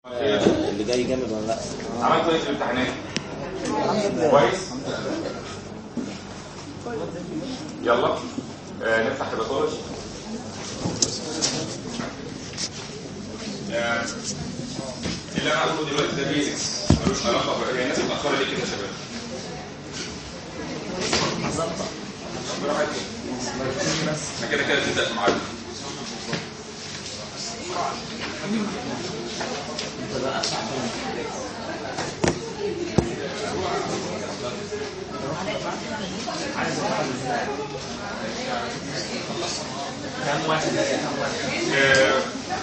اللي جاي جامد ولا لا عملت ايه في الامتحانات؟ كويس؟ يلا آه نفتح الباثولوجي آه، اللي انا هقوله دلوقتي ده بيزكس ملوش علاقه ب- هي الناس متاخره ليه كده يا شباب؟ براحتكم احنا كده كده نبدا في ميعادنا آه،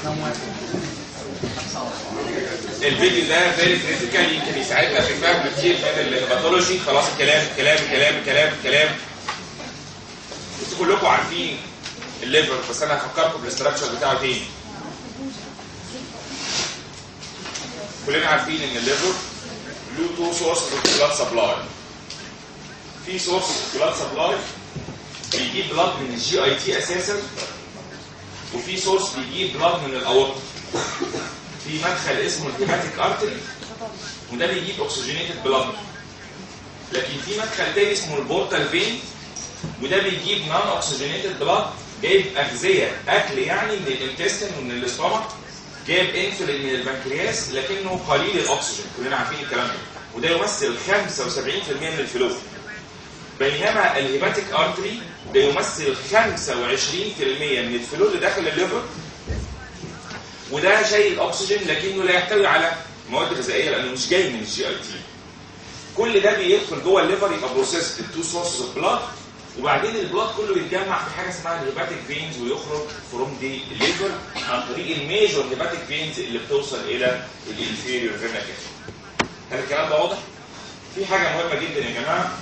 الفيديو ده فيري كريتيكال يمكن يساعدنا في فهم كتير من الباثولوجي خلاص الكلام كلام كلام كلام كلام انتوا كلكم عارفين الليفر بس انا هفكركم بالاستراكشر بتاعه تاني كلنا عارفين ان الليفر له تو سورس اوف بلاد سبلاي في سورس بلاد سبلاي بيجيب بلاد من الجي اي تي اساسا وفي سورس بيجيب بلاد من الاورطه في مدخل اسمه الهيباتيك ارتري وده بيجيب اوكسجينيتد بلاد لكن في مدخل تاني اسمه البورتال فين وده بيجيب نون اوكسجينيتد بلاد جايب اغذيه اكل يعني من الانتستين ومن الاستومك جايب انسولين من البنكرياس لكنه قليل الاكسجين كلنا عارفين الكلام ده وده يمثل 75% من الفلو بينما الهيباتيك ارتري ده يمثل 25% من الفلو اللي داخل الليفر وده شايل الاكسجين لكنه لا يحتوي على مواد غذائيه لانه مش جاي من الجي اي تي كل ده بيدخل جوه الليفر يبقى بروسيس التو سورسز اوف بلاد وبعدين البلاد كله بيتجمع في حاجه اسمها الهيباتيك فينز ويخرج فروم دي الليفر عن طريق الميجور هيباتيك فينز اللي بتوصل الى الانفيريور فينا كده هل الكلام ده واضح؟ في حاجه مهمه جدا يا جماعه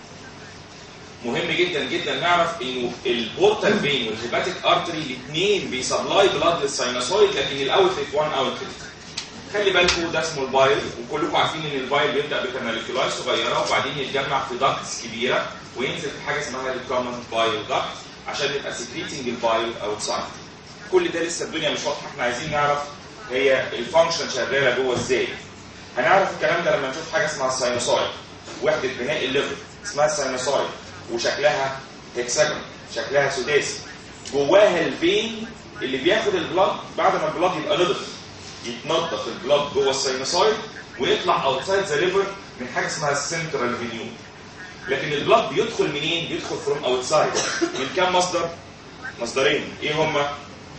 مهم جدا جدا نعرف انه البورتال فين والهيباتيك ارتري الاثنين بيسبلاي بلاد للساينوسويد لكن الاوتلت وان اوتلت خلي بالكم ده اسمه البايل وكلكم عارفين ان البايل بيبدا بكاناليكولاي صغيره وبعدين يتجمع في داكتس كبيره وينزل في حاجه اسمها الكومن بايل داكت عشان يبقى سكريتنج البايل اوتسايد كل ده لسه الدنيا مش واضحه احنا عايزين نعرف هي الفانكشن شغاله جوه ازاي هنعرف الكلام ده لما نشوف حاجه اسمها الساينوسويد وحده بناء الليفر اسمها الساينوسويد وشكلها هكسجون شكلها سداسي جواها الفين اللي بياخد البلاد بعد ما البلاد يبقى نضف يتنضف البلاد جوه الساينوسايد ويطلع اوتسايد ذا ليفر من حاجه اسمها السنترال فينيو لكن البلاد بيدخل منين؟ بيدخل فروم اوتسايد من كام مصدر؟ مصدرين ايه هما؟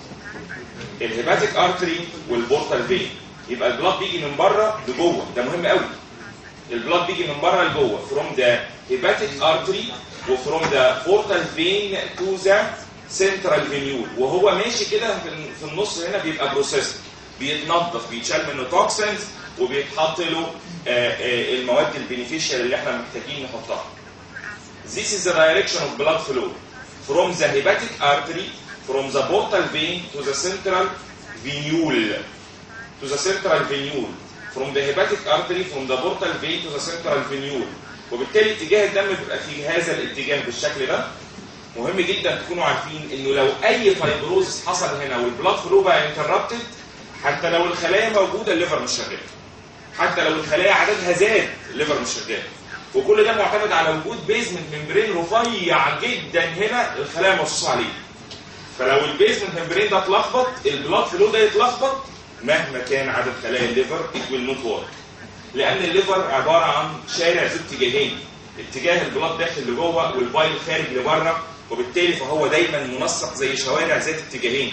الهيباتيك ارتري والبورتال فين يبقى البلاد بيجي من بره لجوه ده مهم قوي البلاد بيجي من بره لجوه from the hepatic artery وفروم the portal vein to the central venule وهو ماشي كده في في النص هنا بيبقى بروسيس بيتنظف بيتشال منه توكسنز وبيتحط له آه، آه، المواد البينيفيشال اللي احنا محتاجين نحطها. This is the direction of blood flow from the hepatic artery from the portal vein to the central venule to the central venule from the hepatic artery from the portal vein to the central venule وبالتالي اتجاه الدم بيبقى في هذا الاتجاه بالشكل ده مهم جدا تكونوا عارفين انه لو اي فايبروزس حصل هنا والبلاد فلو بقى انتربتد حتى لو الخلايا موجوده الليفر مش شغال حتى لو الخلايا عددها زاد الليفر مش شغال وكل ده معتمد على وجود بيزمنت ممبرين رفيع جدا هنا الخلايا مرصوصه عليه فلو البيزمنت ممبرين ده اتلخبط البلاد فلو ده يتلخبط مهما كان عدد خلايا الليفر it will not work لان الليفر عباره عن شارع ذو اتجاهين اتجاه البلاد داخل لجوه والبايل خارج لبره وبالتالي فهو دايما منسق زي شوارع ذات اتجاهين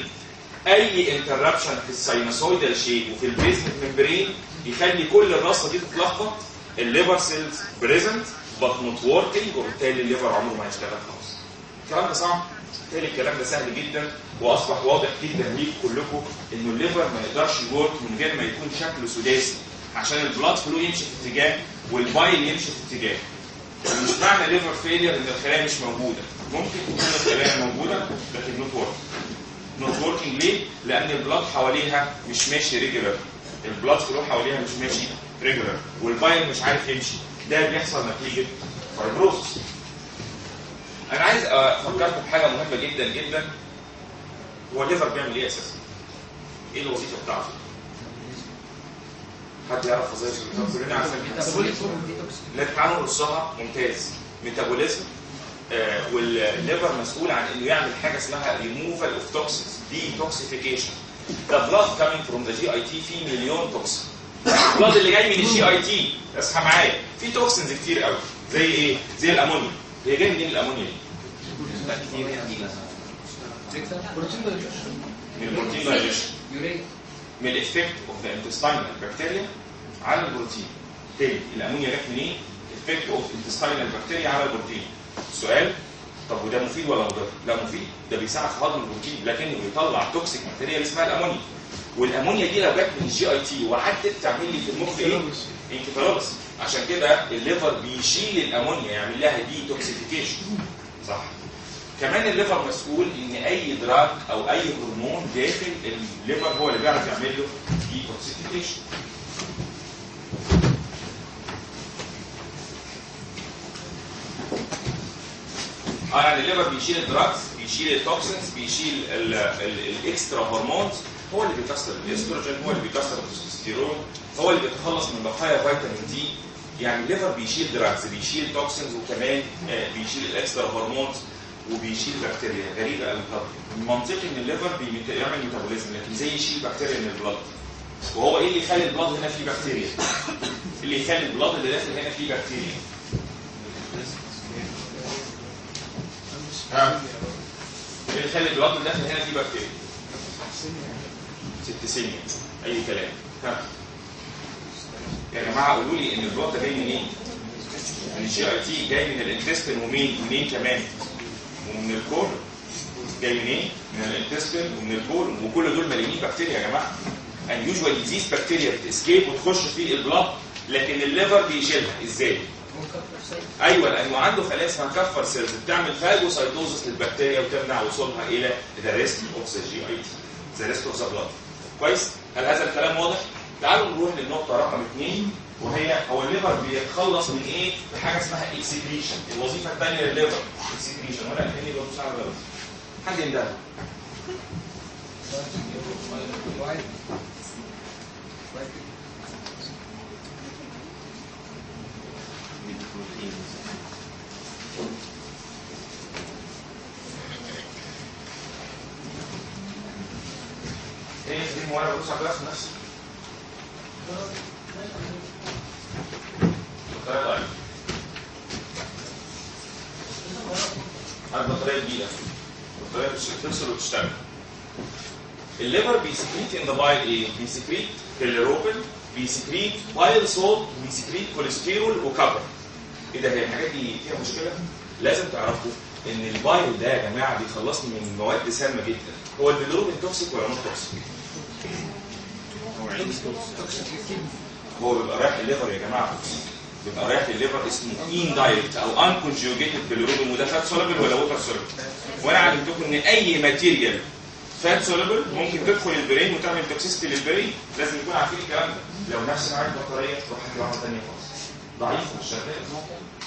اي انتربشن في الساينوسويدال شيب وفي البيزمنت ممبرين يخلي كل الرصه دي تتلخبط الليفر سيلز بريزنت بات نوت وركينج وبالتالي الليفر عمره ما هيشتغل خالص الكلام ده صعب بالتالي الكلام ده سهل جدا واصبح واضح جدا ليكم كلكم انه الليفر ما يقدرش يورك من غير ما يكون شكله سداسي عشان البلاد فلو يمشي في اتجاه والبايل يمشي في اتجاه مش معنى ليفر فيلير ان الخلايا مش موجوده ممكن تكون الخلايا موجوده لكن نوت ورك نوت وركينج ليه؟ لان البلاد حواليها مش ماشي ريجولار البلاد فلو حواليها مش ماشي ريجولار والبايل مش عارف يمشي ده بيحصل نتيجه فايبروسس انا عايز افكركم بحاجه مهمه جدا جدا هو الليفر بيعمل ايه اساسا؟ ايه الوظيفه بتاعته؟ حد يعرف وظائف الليفر كلنا عارفين لا تعالوا نرصها ممتاز ميتابوليزم آه والليفر مسؤول عن انه يعمل حاجه اسمها ريموفال اوف توكسينز ديتوكسيفيكيشن ذا بلاد كامينج فروم ذا جي اي تي فيه مليون توكسين البلاد اللي جاي من الجي اي تي اصحى معايا في توكسينز كتير قوي زي ايه؟ زي الامونيا هي جايه منين الامونيا دي؟ من البروتين دايجيشن من الافكت اوف ذا انتستينال بكتيريا على البروتين تاني الامونيا جت منين؟ افكت اوف انتستينال بكتيريا على البروتين السؤال طب وده مفيد ولا مضر؟ لا مفيد ده بيساعد في هضم البروتين لكنه بيطلع توكسيك ماتيريال اسمها الامونيا والامونيا دي لو جت من الجي اي تي وعدت تعمل لي في المخ ايه؟ انكفالوبس عشان كده الليفر بيشيل الامونيا يعمل لها دي توكسيفيكيشن صح كمان الليفر مسؤول ان اي دراج او اي هرمون داخل الليفر هو اللي بيعرف يعمل له دي توكسيفيكيشن اه يعني الليفر بيشيل الدراجز بيشيل التوكسينز بيشيل ال- ال- الاكسترا هرمونز هو اللي بيكسر الاستروجين هو اللي بيكسر التستوستيرون هو اللي بيتخلص من بقايا فيتامين دي يعني الليفر بيشيل دراجز بيشيل توكسينز وكمان آه، بيشيل الاكسترا هرمونز وبيشيل بكتيريا غريبه قوي طب منطقي ان الليفر بيميت- بيعمل ميتابوليزم لكن زي يشيل بكتيريا من البلد وهو ايه اللي يخلي البلد هنا فيه بكتيريا؟ اللي يخلي البلد اللي داخل هنا فيه بكتيريا ها ايه اللي يخلي البلد اللي داخل هنا فيه بكتيريا؟ ست سنين اي كلام ها يا جماعه قولوا لي ان البلد ده جاي منين؟ من الجي اي تي جاي من الانتستين ومين منين كمان؟ ومن الكول جاي منين؟ من الانتستين ومن الكول وكل دول مليانين بكتيريا يا جماعه and usually these بكتيريا بتسكيب وتخش في البلد لكن الليفر بيشيلها ازاي؟ ايوه لانه عنده خلايا اسمها كفر سيلز بتعمل فاجوسايتوزس للبكتيريا وتمنع وصولها الى ذا ريست اوف ذا جي اي تي ذا ريست اوف ذا بلاد كويس؟ هل هذا الكلام واضح؟ تعالوا نروح للنقطه رقم اثنين وهي هو الليفر بيتخلص من ايه؟ بحاجه اسمها اكسكريشن الوظيفه الثانيه للليفر اكسكريشن ولا كاني ببص على الولد حد يندهر ايه دي وانا ببص على الجهاز نفسي طيب البطاريه جديده البطاريه بتفصل وتشتغل الليفر بيسكريت ان ذا بايل ايه؟ بيسكريت بيليروبين بيسكريت بايل سولت بيسكريت كوليسترول وكبر ايه ده هي الحاجات دي فيها مشكله؟ لازم تعرفوا ان البايل ده يا جماعه بيخلصني من مواد سامه جدا هو البيليروبين توكسيك ولا نون توكسيك؟ هو بيبقى رايح الليفر يا جماعه بيبقى رايح الليفر اسمه ان دايركت او ان كونجوجيتد بالروبين وده فات سولبل ولا ووتر سولبل وانا علمتكم ان اي ماتيريال فات سولبل ممكن تدخل البرين وتعمل توكسيستي للبرين لازم نكون عارفين الكلام ده لو نفس نوع البطاريه تروح هات واحده ثانيه خالص ضعيف مش شغال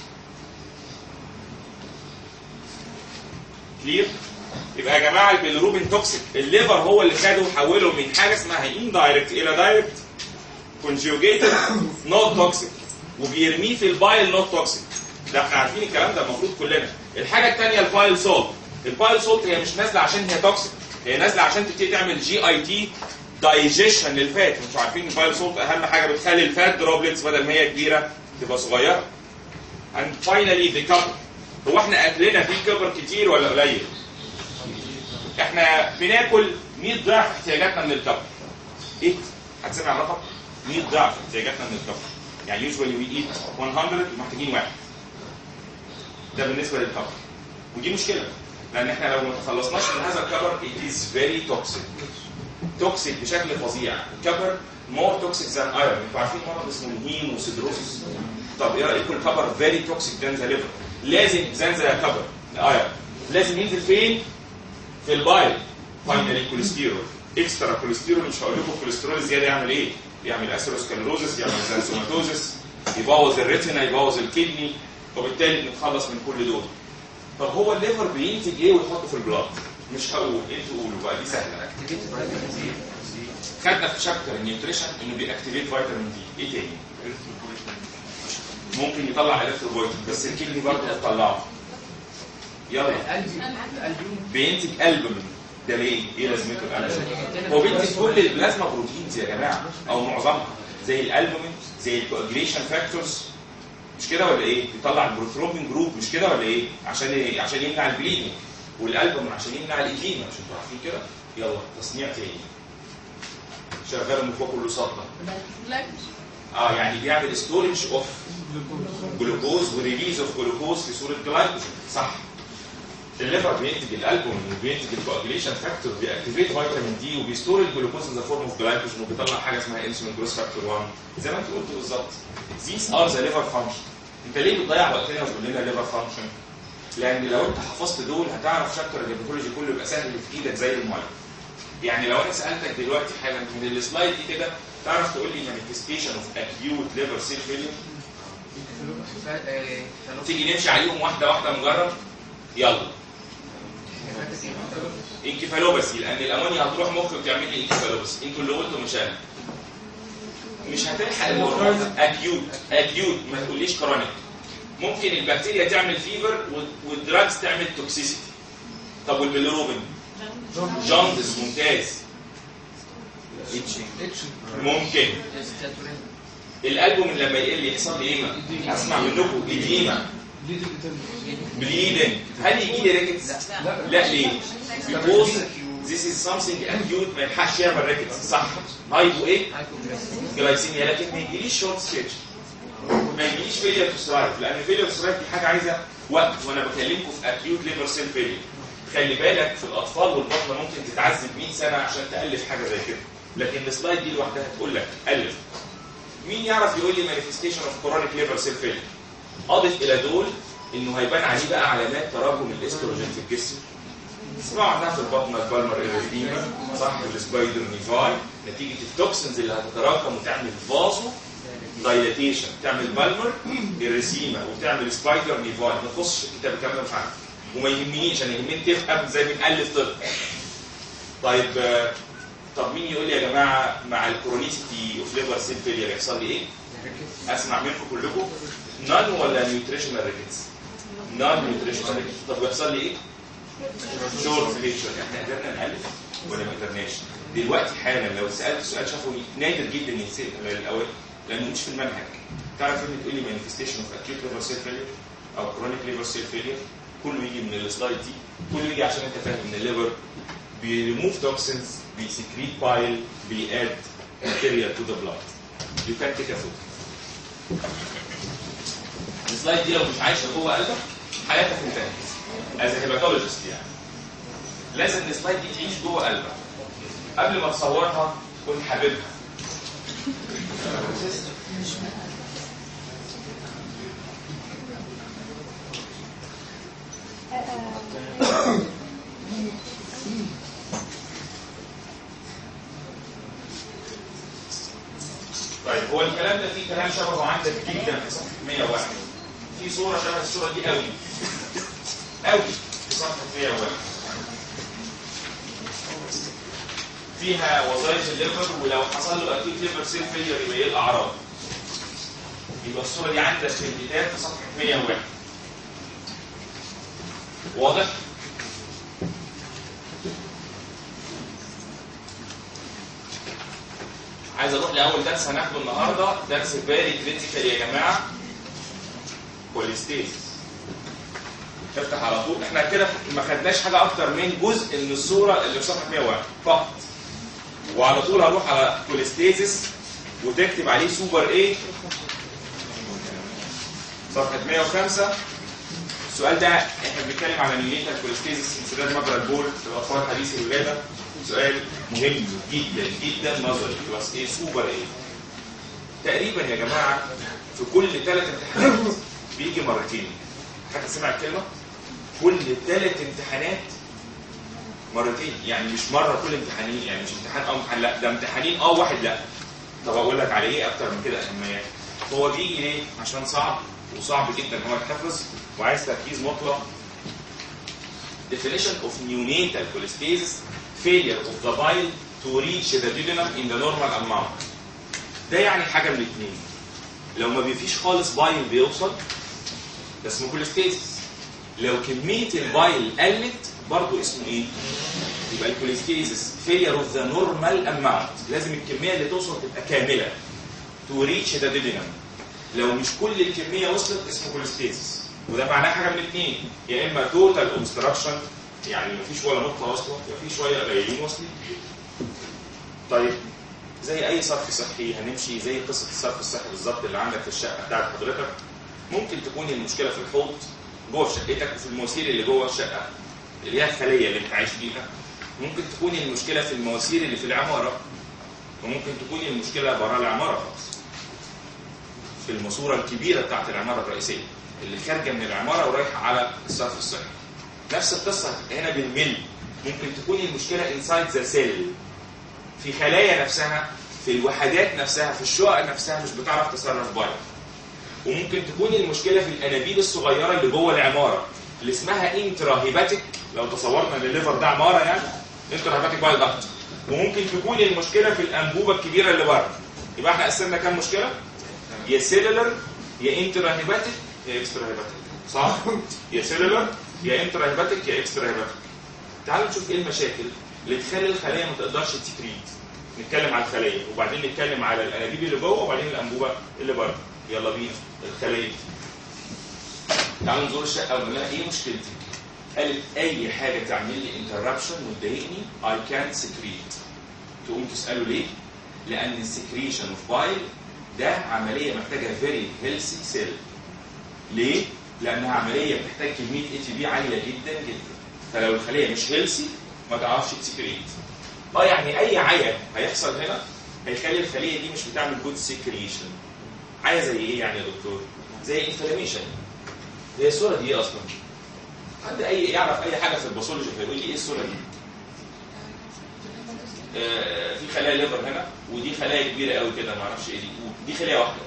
كلير يبقى يا جماعه البيلروبين توكسيك الليفر هو اللي خده وحوله من حاجه اسمها ان دايركت الى دايركت كونجوجيتد نوت توكسيك وبيرميه في البايل نوت توكسيك ده احنا عارفين الكلام ده المفروض كلنا الحاجه الثانيه البايل سولت البايل سولت هي مش نازله عشان هي توكسيك هي نازله عشان تبتدي تعمل جي اي تي دايجيشن للفات مش عارفين البايل سولت اهم حاجه بتخلي الفات دروبلتس بدل ما هي كبيره تبقى صغيره and finally the copper هو احنا اكلنا فيه كبر كتير ولا قليل؟ احنا بناكل 100 ضعف احتياجاتنا من الكبر ايه؟ هتسمع الرقم؟ 100 ضعف احتياجاتنا من الكبر يعني usually we eat 100 محتاجين واحد ده بالنسبه للكبر ودي مشكله لان احنا لو ما تخلصناش من هذا الكبر it is very toxic توكسيك بشكل فظيع الكبر more toxic than iron انتوا عارفين مرض اسمه الهيم وسيدروسيس طب ايه رايكم الكبر very toxic than the liver لازم than the كبر الايرون لازم ينزل فين؟ في البايل فاينلي كوليسترول اكسترا كوليسترول مش هقول لكم الكوليسترول زياده يعمل ايه؟ يعمل اثيروسكلروزس يعمل زانسوماتوزس يبوظ الريتنا يبوظ الكدني وبالتالي نتخلص من كل دول طب هو الليفر بينتج ايه ويحطه في البلاد؟ مش هقول انتوا قولوا بقى دي سهله خدنا في شابتر النيوتريشن انه بيأكتيفيت فيتامين دي ايه تاني؟ ممكن يطلع الكتروبويتين بس الكدني برضه بتطلعه يلا بينتج البومين ده ليه؟ ايه لازمته الالبومين؟ هو بينتج كل البلازما بروتينز يا جماعه او معظمها زي الالبومين زي الكواجليشن فاكتورز مش كده ولا ايه؟ بيطلع البروثرومبين جروب مش كده ولا ايه؟ عشان إيه؟ عشان يمنع البليدنج والالبومين عشان يمنع الايديما مش انتوا عارفين كده؟ يلا تصنيع تاني شغال من فوق كله سلطه اه يعني بيعمل ستورج اوف جلوكوز وريليز اوف جلوكوز في صوره جلايكوجين صح الليفر بينتج الالبومين وبينتج الكواجليشن فاكتور بيأكتيفيت فيتامين دي وبيستور الجلوكوز ان ذا فورم اوف جلايكوجين وبيطلع حاجه اسمها انسولين جروس فاكتور 1 زي ما انت قلت بالظبط these are the liver function انت ليه بتضيع وقتنا وتقول لنا liver function؟ لان لو انت حفظت دول هتعرف شابتر الهيباتولوجي كله يبقى سهل في ايدك زي الميه يعني لو انا سالتك دلوقتي حاجه من السلايد دي كده تعرف تقول لي manifestation of acute liver cell failure تيجي نمشي عليهم واحده واحده نجرب يلا انكفالوباسي لان الامونيا هتروح مخك وتعمل لي انكفالوباسي انتوا اللي قلتوا مش انا مش هتلحق الهرمون اكيوت اكيوت ما تقوليش كرونيك ممكن البكتيريا تعمل فيفر والدراجز تعمل توكسيسيتي طب والبيلروبين جاندس ممتاز ممكن الالبوم لما يقل يحصل لي ايه ما اسمع منكم اديمه بليدنج هل يجي لي ريكتس لا ليه because this is something acute ما يلحقش يعمل ريكتس صح هايبو ايه جلايسيميا لكن ما يجيليش شورت ستيج ما يجيليش فيلير تو سرايف لان فيلير تو سرايف دي حاجه عايزه وقت وانا بكلمكم في اكيوت ليفر سيل فيلير خلي بالك في الاطفال والبطنه ممكن تتعذب 100 سنه عشان تالف حاجه زي كده لكن السلايد دي لوحدها تقول لك الف مين يعرف يقول لي مانيفستيشن اوف كرونيك ليفر سيل فيلير اضف الى دول انه هيبان عليه بقى علامات تراكم الاستروجين في الجسم اسمعوا عنها في البطنه البالمر ايريديما صح السبايدر نيفاي نتيجه التوكسنز اللي هتتراكم وتعمل فازو دايلاتيشن تعمل بالمر ايريسيما وتعمل سبايدر نيفاي ما تخصش الكتاب الكلام ده مش عارف وما يهمنيش انا يهمني تفهم زي ما بنالف طب طيب آه، طب مين يقول لي يا جماعه مع الكرونيسيتي اوف ليفر سيل فيلير يحصل لي ايه؟ اسمع منكم كلكم نون ولا نيوتريشنال ريكتس؟ نون نيوتريشنال ريكتس طب بيحصل لي ايه؟ شورت ليكشر احنا قدرنا نالف ولا ما قدرناش؟ دلوقتي حالا لو سالت سؤال شافوا نادر جدا يتسال الاول لانه مش في المنهج تعرف ان تقول لي مانيفستيشن اوف اكيوت ليفر سيل فيلير او كرونيك ليفر سيل فيلير كله يجي من السلايد دي كله يجي عشان انت فاهم ان الليفر بيريموف توكسينز بيسكريت بايل بياد ماتيريال تو ذا بلاد يو كان تيك ا فوتو السلايد دي لو مش عايشه جوه قلبك حياتك انتهت از هيباتولوجيست يعني لازم السلايد دي تعيش جوه قلبك قبل ما تصورها تكون حاببها طيب هو الكلام ده فيه كلام شبهه عندك جدا في صفحه 101 في صوره شبه الصوره دي قوي قوي في صفحه 101 فيها وظائف الليفر ولو حصل له اكيد ليفر سيل فيلير يبقى ايه الاعراض يبقى الصوره دي عندك في الكتاب في صفحه 101 واضح عايز اروح لاول درس هناخده النهارده درس فيري كريتيكال يا جماعه كوليستيز افتح على طول احنا كده ما خدناش حاجه اكتر من جزء من الصوره اللي في صفحه 101 فقط وعلى طول هروح على كوليستيزس وتكتب عليه سوبر ايه صفحه 105 السؤال ده احنا بنتكلم على نيونيتال كوليستيزس انسداد مجرى البول في الاطفال حديث الولاده سؤال مهم جدا جدا نظري بس ايه سوبر ايه تقريبا يا جماعه في كل ثلاث امتحانات بيجي مرتين حد سمع الكلمه كل ثلاث امتحانات مرتين يعني مش مره كل امتحانين يعني مش امتحان اه امتحان لا ده امتحانين اه واحد لا طب اقول لك على ايه اكتر من كده اهميه هو بيجي ليه عشان صعب وصعب جدا ان هو يتحفظ وعايز تركيز مطلق definition of neonatal cholestasis failure of the bile to reach the duodenum in the normal amount ده يعني حاجه من الاثنين لو ما بيفيش خالص بايل بيوصل ده اسمه كوليستيزيس لو كميه البايل قلت برضه اسمه ايه؟ يبقى الكوليستيزيس فيلير اوف ذا نورمال اماونت لازم الكميه اللي توصل تبقى كامله تو ريتش ذا ديدينم لو مش كل الكميه وصلت اسمه كوليستيزيس وده معناه حاجه من الاثنين يا اما توتال اوبستراكشن يعني مفيش ولا نقطه واصله يا في شويه قليلين واصلين طيب زي اي صرف صحي هنمشي زي قصه الصرف الصحي بالظبط اللي عندك في الشقه بتاعت حضرتك ممكن تكون المشكله في الحوض جوه في شقتك وفي المواسير اللي جوه الشقه اللي هي الخليه اللي انت عايش فيها ممكن تكون المشكله في المواسير اللي في العماره وممكن تكون المشكله بره العماره خالص في الماسوره الكبيره بتاعت العماره الرئيسيه اللي خارجه من العماره ورايحه على الصرف الصحي نفس القصه هنا بالملي ممكن تكون المشكله انسايد ذا سيل في خلايا نفسها في الوحدات نفسها في الشقق نفسها مش بتعرف تصرف بايل وممكن تكون المشكله في الانابيب الصغيره اللي جوه العماره اللي اسمها انترا هيباتيك لو تصورنا ان الليفر ده عماره يعني انترا هيباتيك بايل داكت وممكن تكون المشكله في الانبوبه الكبيره اللي بره يبقى احنا قسمنا كام مشكله؟ يا سيلولر يا انترا هيباتيك يا اكسترا هيباتيك صح؟ يا سيلولر يا انترا هيباتيك يا اكسترا هيباتيك تعالوا نشوف ايه المشاكل اللي تخلي الخليه ما تقدرش تكريت نتكلم على الخليه وبعدين نتكلم على الانابيب اللي جوه وبعدين الانبوبه اللي بره يلا بينا الخليه تعالوا نزور الشقه ونقول لها ايه مشكلتك قالت اي حاجه تعمل لي انتربشن وتضايقني اي كانت سكريت تقوم تساله ليه لان السكريشن اوف بايل ده عمليه محتاجه فيري هيلثي سيل ليه لانها عمليه بتحتاج كميه اي تي بي عاليه جدا جدا فلو الخليه مش هيلثي ما تعرفش تسكريت اه يعني اي عيا هيحصل هنا هيخلي الخليه دي مش بتعمل جود سكريشن عيا زي ايه يعني يا دكتور زي انفلاميشن هي الصوره دي ايه اصلا حد اي يعرف اي حاجه في الباثولوجي فيقول لي ايه الصوره دي آه في خلايا ليفر هنا ودي خلايا كبيره قوي كده ما اعرفش ايه دي دي خليه واحده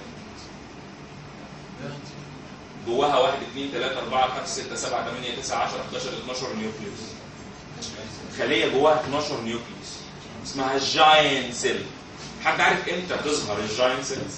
جواها 1 2 3 4 5 6 7 8 9 10 11 12 نيوكليوس خليه جواها 12 نيوكليوس اسمها جاينت سيل حد عارف امتى تظهر الجاينت سيلز؟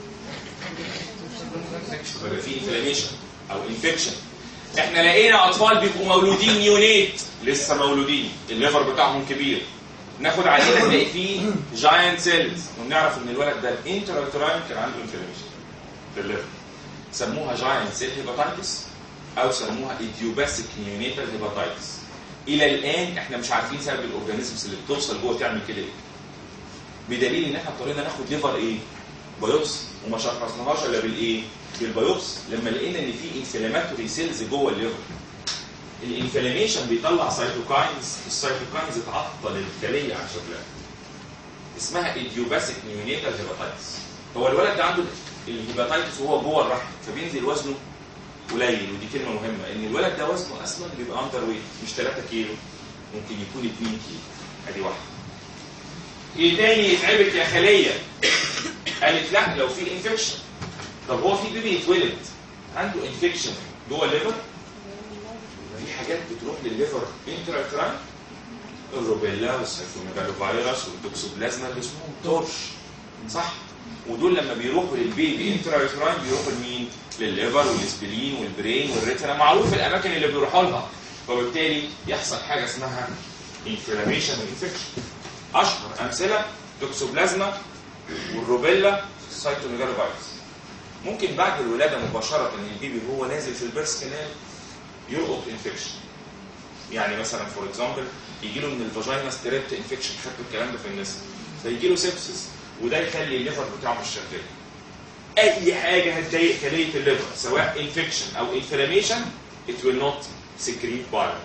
يبقى في انفلاميشن او انفكشن احنا لقينا اطفال بيبقوا مولودين يونيت لسه مولودين الليفر بتاعهم كبير ناخد علينا نلاقي فيه جاينت سيلز ونعرف ان الولد ده الانترا كان عنده انفلاميشن في الليفر سموها جاينت سيل هيباتايتس او سموها ايديوباسيك نيونيتال هيباتايتس الى الان احنا مش عارفين سبب الاورجانيزمز اللي بتوصل جوه تعمل كده ايه بدليل ان احنا اضطرينا ناخد ليفر ايه بايوبس وما شخصناهاش الا بالايه بالبايوبس لما لقينا ان في انفلاماتوري سيلز جوه الليفر الانفلاميشن بيطلع سيتوكاينز السيتوكاينز تعطل الخليه عن شغلها اسمها ايديوباسيك نيونيتال هيباتايتس هو الولد ده عنده الهيباتايتس وهو جوه الرحم فبينزل وزنه قليل ودي كلمه مهمه ان الولد ده وزنه اصلا بيبقى اندر ويت مش 3 كيلو ممكن يكون 2 كيلو ادي واحده ايه تاني يتعبك يا خليه قالت لا لو في انفكشن طب هو في بيبي يتولد عنده انفكشن جوه الليفر في حاجات بتروح للليفر انترا الروبيلا والسيتوميجالوفيروس والتوكسوبلازما اللي اسمهم تورش صح ودول لما بيروحوا للبيبي انترا بيروحوا لمين؟ للليفر والسبلين والبرين والريتنا معروف الاماكن اللي بيروحوا لها وبالتالي يحصل حاجه اسمها انفلاميشن وانفكشن اشهر امثله توكسوبلازما والروبيلا السيتوميجالوفيروس ممكن بعد الولاده مباشره البيبي وهو نازل في البيرس كانال يلقط انفكشن يعني مثلا فور اكزامبل يجي له من الفاجينا ستريبت انفكشن خدتوا الكلام ده في الناس فيجي له سيبسس وده يخلي الليفر بتاعه مش شغال اي حاجه هتضايق خليه الليفر سواء انفكشن او انفلاميشن it will not secrete bile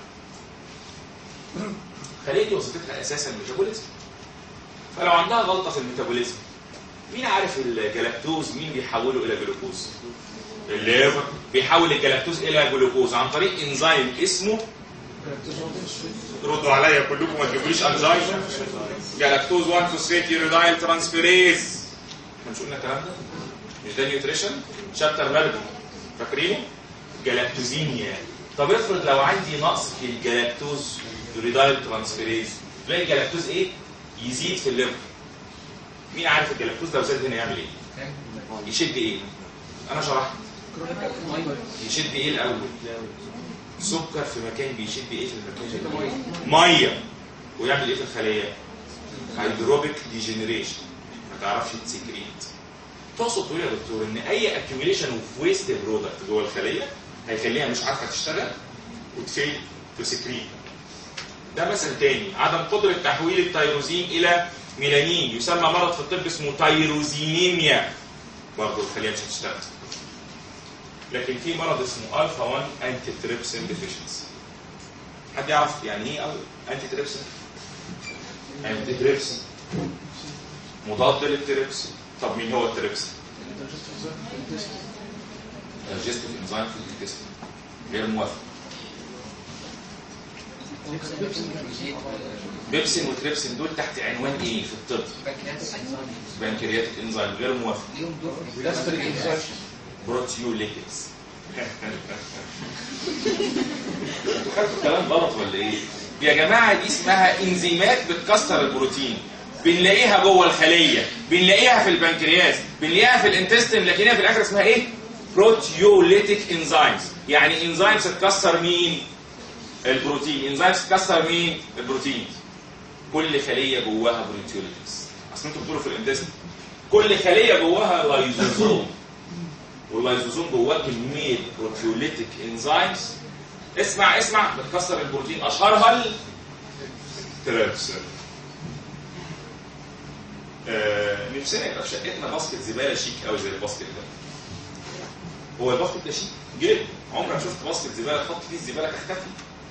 خليه دي وظيفتها اساسا الميتابوليزم فلو عندها غلطه في الميتابوليزم مين عارف الجلاكتوز مين بيحوله الى جلوكوز الليفر بيحول الجلاكتوز الى جلوكوز عن طريق انزيم اسمه ردوا عليا كلكم ما تجيبوليش انزيم جلاكتوز 1 فوسفيت يوريدايل ترانسفيريز احنا مش قلنا الكلام ده مش ده نيوتريشن شابتر مالكم فاكرينه جلاكتوزيميا طب افرض لو عندي نقص في الجلاكتوز يوريدايل ترانسفيريز تلاقي الجلاكتوز ايه يزيد في الليفر مين عارف الجلاكتوز لو زاد هنا يعمل ايه؟ يشد ايه؟ انا شرحت يشد ايه الاول؟ سكر في مكان بيشد ايه في المكان ده؟ ميه ويعمل ايه في الخليه؟ هيدروبيك ديجنريشن ما تعرفش تسكريت تقصد تقول يا دكتور ان اي اكيوميليشن اوف ويست برودكت جوه الخليه هيخليها مش عارفه تشتغل وتفيل تسكريت ده مثل تاني عدم قدره تحويل التيروزين الى ميلانين يسمى مرض في الطب اسمه تيروزينيميا برضه الخليه مش هتشتغل لكن في مرض اسمه الفا 1 انتي تريبسين ديفيشنسي حد يعرف يعني ايه انتي تريبسين؟ انتي تريبسين مضاد للتريبسين طب مين هو التريبسين؟ digestive enzyme في الانتستين غير موافق بيبسين وتريبسين دول تحت عنوان ايه في الطب؟ بنكرياتيك انزيم غير موافق ليهم دور في البلاستيك انزرشن بروتيوليتكس انتوا خدتوا كلام غلط ولا ايه؟ يا جماعه دي اسمها انزيمات بتكسر البروتين بنلاقيها جوه الخليه بنلاقيها في البنكرياس بنلاقيها في الانتستين لكن هي في الاخر اسمها ايه؟ بروتيوليتيك انزيمز يعني انزيمز تكسر مين؟ البروتين انزيمز تكسر مين؟ البروتين كل خليه جواها بروتيوليتكس اصل انتوا بتقولوا في الانتستين كل خليه جواها لايزوزوم واللايزوزوم جواه كميه بروتيوليتيك انزيمز اسمع اسمع بتكسر البروتين اشهرها التريبسين آه نفسنا يبقى في شقتنا باسكت زباله شيك قوي زي الباسكت ده هو الباسكت ده شيك جدا عمرك شفت باسكت زباله تحط فيه الزباله تختفي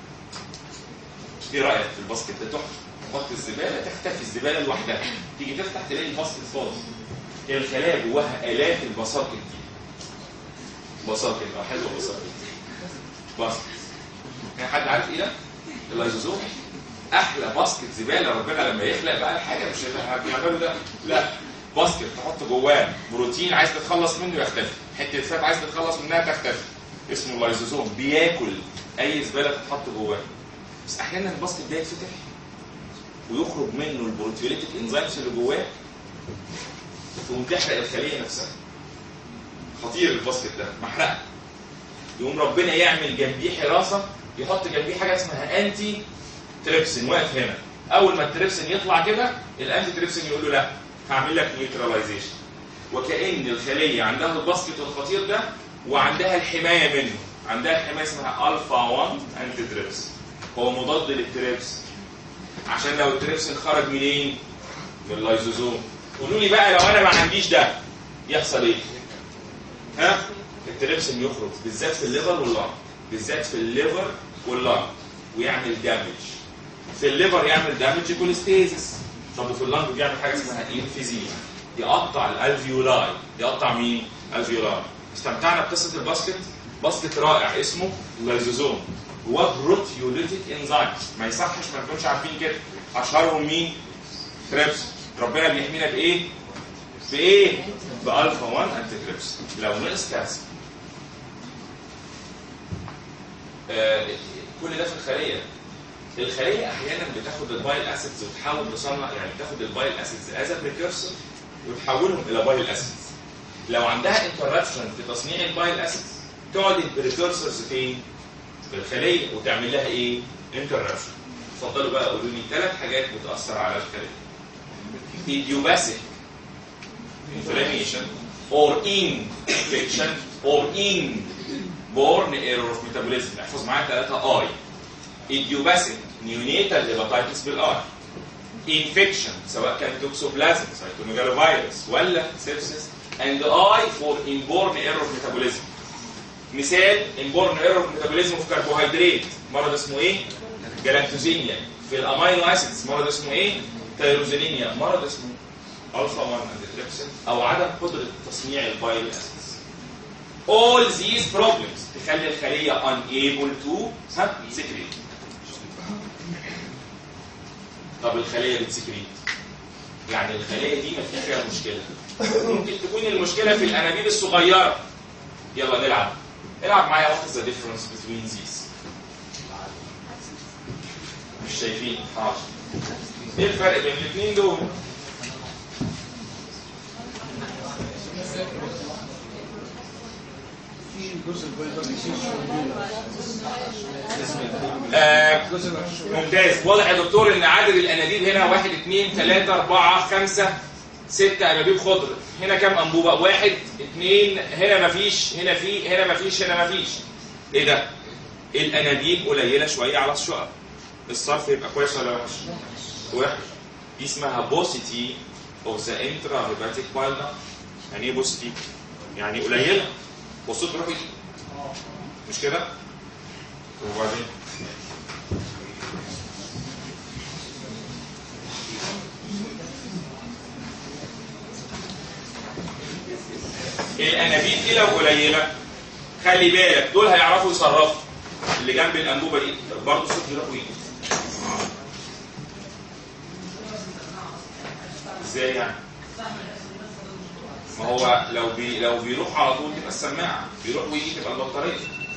ايه رايك في الباسكت ده تحفه تحط الزباله تختفي الزباله لوحدها تيجي تفتح تلاقي الباسكت فاضي الخلايا جواها الاف البساكت دي بساكت اه حلوه بساكت باسكت كان حد عارف ايه ده؟ اللايزوزوم احلى باسكت زباله ربنا لما يخلق بقى حاجه مش هيعملوا ده لا باسكت تحط جواه بروتين عايز تتخلص منه يختفي حته فات عايز تتخلص منها تختفي اسمه اللايزوزوم بياكل اي زباله تتحط جواه بس احيانا الباسكت ده يتفتح ويخرج منه البروتيوليتيك انزيمز اللي جواه تقوم تحرق الخليه نفسها خطير الباسكت ده محرقه يقوم ربنا يعمل جنبيه حراسه يحط جنبيه حاجه اسمها انتي تريبسين واقف هنا اول ما التريبسين يطلع كده الانتي تريبسين يقول له لا هعمل لك نيوتراليزيشن وكأن الخليه عندها الباسكت الخطير ده وعندها الحمايه منه عندها الحمايه اسمها الفا 1 انتي تريبسين هو مضاد للتريبسين عشان لو التريبسين خرج منين؟ من اللايزوزوم قولوا لي بقى لو انا ما عنديش ده يحصل ايه؟ ها؟ التريبسين يخرج بالذات في الليفر واللنج بالذات في الليفر واللنج ويعمل دامج في الليفر يعمل دامج كوليستيزس طب وفي اللنج بيعمل حاجه اسمها انفيزيما يقطع الالفيولاي يقطع مين؟ الفيولاي استمتعنا بقصه الباسكت باسكت رائع اسمه لايزوزوم جواه بروتيوليتيك انزيمز ما يصحش ما نكونش عارفين كده اشهرهم مين؟ تريبس ربنا بيحمينا بايه؟ بايه؟ بالفا 1 انتي تريبس لو نقص كالسيوم آه كل ده في الخليه الخليه احيانا بتاخد البايل اسيدز وتحاول تصنع يعني بتاخد البايل اسيدز از بريكورسور وتحولهم الى بايل اسيدز لو عندها انتربشن في تصنيع البايل اسيدز تقعد البريكورسورز فين؟ في الخليه وتعمل لها ايه؟ انتربشن اتفضلوا بقى قولوا لي ثلاث حاجات بتاثر على الخليه idiopathic inflammation or infection or inborn error of metabolism احفظ معايا ثلاثة اي idiopathic neonatal hepatitis بالاي infection سواء كان توكسوبلازم سايتوميجالوفيروس ولا سيبسيس and I for inborn error of metabolism مثال inborn error of metabolism في كربوهيدرات مرض اسمه ايه؟ جلاكتوزينيا في الامينو اسيدز مرض اسمه ايه؟ تيروزينيميا مرض اسمه الفا 1 انتريبسين او عدم قدره تصنيع البايل اسيدز all these problems تخلي الخليه unable to ها secrete طب الخليه بتسكريت يعني الخليه دي ما فيش فيها مشكله ممكن تكون المشكله في الانابيب الصغيره يلا نلعب العب معايا what is the difference between these مش شايفين حاضر ايه الفرق بين الاثنين دول في جزء البيضاء بيصير شوية آه جزء العشوائي ممتاز واضح يا دكتور ان عدد الانابيب هنا واحد اثنين ثلاثة أربعة خمسة ستة انابيب خضر هنا كام انبوبة واحد اثنين هنا مفيش هنا في هنا مفيش هنا مفيش ايه ده الانابيب قليلة شوية على الشقق الصرف يبقى كويس ولا وحش وحش دي اسمها بوسيتي اوف ذا انترا هيباتيك بايلنا يعني ايه بوسيتي يعني قليلة والصوت بيروح يجي مش كده وبعدين الانابيب دي لو قليله خلي بالك دول هيعرفوا يصرفوا اللي جنب الانبوبه دي برضه صوت بيروح ويجي ازاي يعني؟ ما هو لو بي لو بيروح على طول تبقى السماعه بيروح ويجي تبقى البطاريه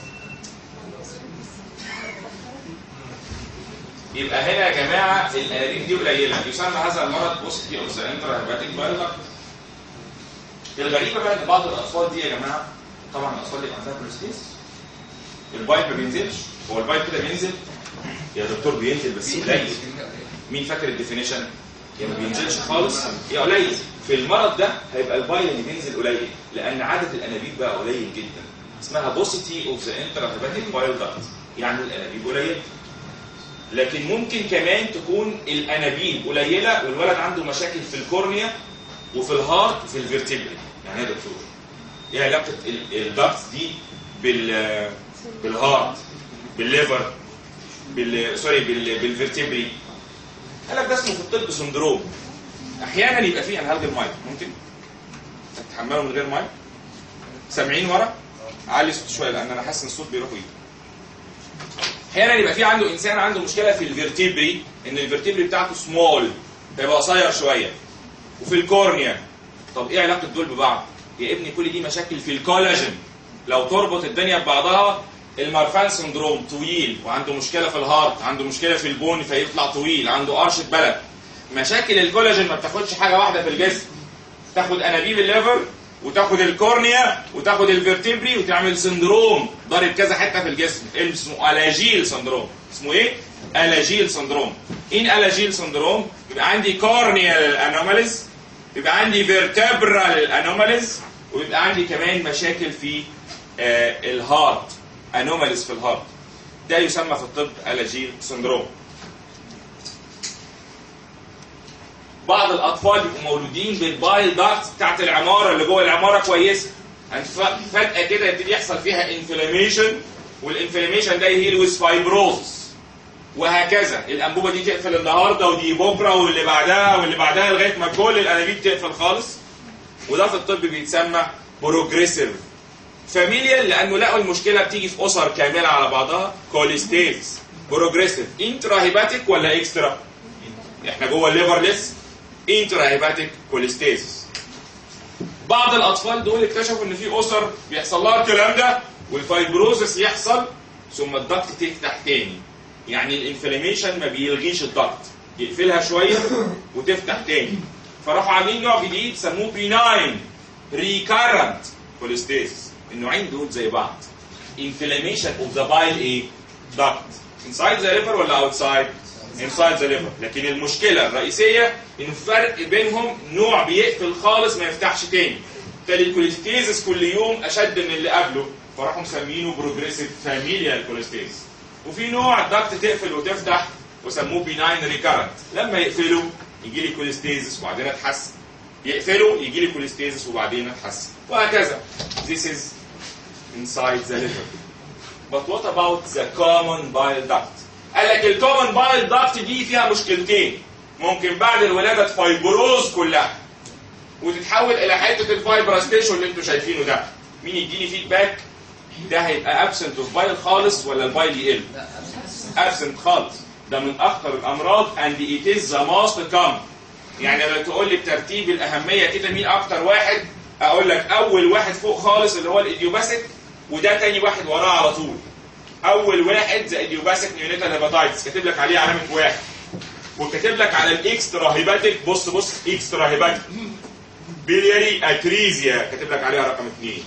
يبقى هنا يا جماعه الانابيب دي قليله يسمى هذا المرض بوستي اوف ذا انترا هيباتيك بايلر الغريبه بقى ان بعض الاطفال دي يا جماعه طبعا الاطفال اللي عندها كوليستيس البايب ما بينزلش هو البايب كده بينزل يا دكتور بينزل بس قليل مين فاكر الديفينيشن يا ما بينزلش خالص يا قليل في المرض ده هيبقى البايل اللي بينزل قليل لان عدد الانابيب بقى قليل جدا اسمها بوسيتي اوف ذا انترا هيباتيك بايل داكت يعني الانابيب قليله لكن ممكن كمان تكون الانابيب قليله والولد عنده مشاكل في الكورنيا وفي الهارت وفي الفيرتبري يعني ايه يا دكتور ايه علاقه الداكتس دي بال بالهارت بالليفر بال سوري بال بالفيرتبري قال لك ده اسمه في الطب سندروم احيانا يبقى فيه انا هلغي المايك ممكن تتحمله من غير مايك سامعين ورا علي الصوت شويه لان انا حاسس ان الصوت بيروح ويجي احيانا يبقى في عنده انسان عنده مشكله في الفيرتبري ان الفيرتبري بتاعته سمول فيبقى قصير شويه وفي الكورنيا طب ايه علاقه دول ببعض يا ابني كل دي مشاكل في الكولاجين لو تربط الدنيا ببعضها المارفان سندروم طويل وعنده مشكله في الهارت عنده مشكله في البون فيطلع طويل عنده قرشه بلد مشاكل الكولاجين ما بتاخدش حاجه واحده في الجسم تاخد انابيب الليفر وتاخد الكورنيا وتاخد الفيرتبري وتعمل سندروم ضارب كذا حته في الجسم اسمه الاجيل سندروم اسمه ايه الاجيل سندروم ان الاجيل سندروم يبقى عندي كورنيال انوماليز يبقى عندي فيرتبرال انوماليز ويبقى عندي كمان مشاكل في آه الهارت انوماليز في الهارت ده يسمى في الطب الاجيل سندروم بعض الاطفال بيبقوا مولودين بالبايل داكتس بتاعت العماره اللي جوه العماره كويسه يعني ف- فجاه كده يبتدي يحصل فيها انفلاميشن والانفلاميشن ده يهيل ويز فايبروز وهكذا الانبوبه دي تقفل النهارده ودي بكره واللي بعدها واللي بعدها لغايه ما كل الانابيب تقفل خالص وده في الطب بيتسمى بروجريسيف فاميليال لانه لقوا المشكله بتيجي في اسر كامله على بعضها كوليستيز بروجريسيف انترا هيباتيك ولا اكسترا احنا جوه الليفر لسه انترا هيباتيك كوليستيز بعض الاطفال دول اكتشفوا ان في اسر بيحصل لها الكلام ده والفايبروزس يحصل ثم الضغط تفتح تاني يعني الانفلاميشن ما بيلغيش الضغط يقفلها شويه وتفتح تاني فراحوا عاملين نوع جديد سموه بيناين ريكارنت كوليستيز النوعين دول زي بعض inflammation of the bile ايه duct inside the liver ولا outside inside the liver لكن المشكله الرئيسيه ان الفرق بينهم نوع بيقفل خالص ما يفتحش تاني بالتالي الكوليستيزس كل يوم اشد من اللي قبله فراحوا مسمينه بروجريسيف فاميليال كوليستيز وفي نوع الضغط تقفل وتفتح وسموه بيناين ريكارنت لما يقفلوا يجي لي كوليستيزس وبعدين اتحسن يقفلوا يجي لي كوليستيزس وبعدين اتحسن وهكذا this is inside the liver but what about the common bile duct قال لك الكومن بايل داكت دي فيها مشكلتين ممكن بعد الولاده تفايبروز كلها وتتحول الى حته الفايبراستيشن اللي انتوا شايفينه ده مين يديني فيدباك ده هيبقى ابسنت اوف بايل خالص ولا البايل يقل ابسنت خالص ده من اخطر الامراض اند ات از ذا موست كومن يعني لو تقول لي بترتيب الاهميه كده مين اكتر واحد اقول لك اول واحد فوق خالص اللي هو الايديوباثيك وده تاني واحد وراه على طول اول واحد ذا ايديوباثيك نيونيتال هيباتايتس كاتب لك عليه علامه واحد وكاتب لك على الاكسترا هيباتيك بص بص اكسترا هيباتيك بيلياري اتريزيا كاتب لك عليها رقم اثنين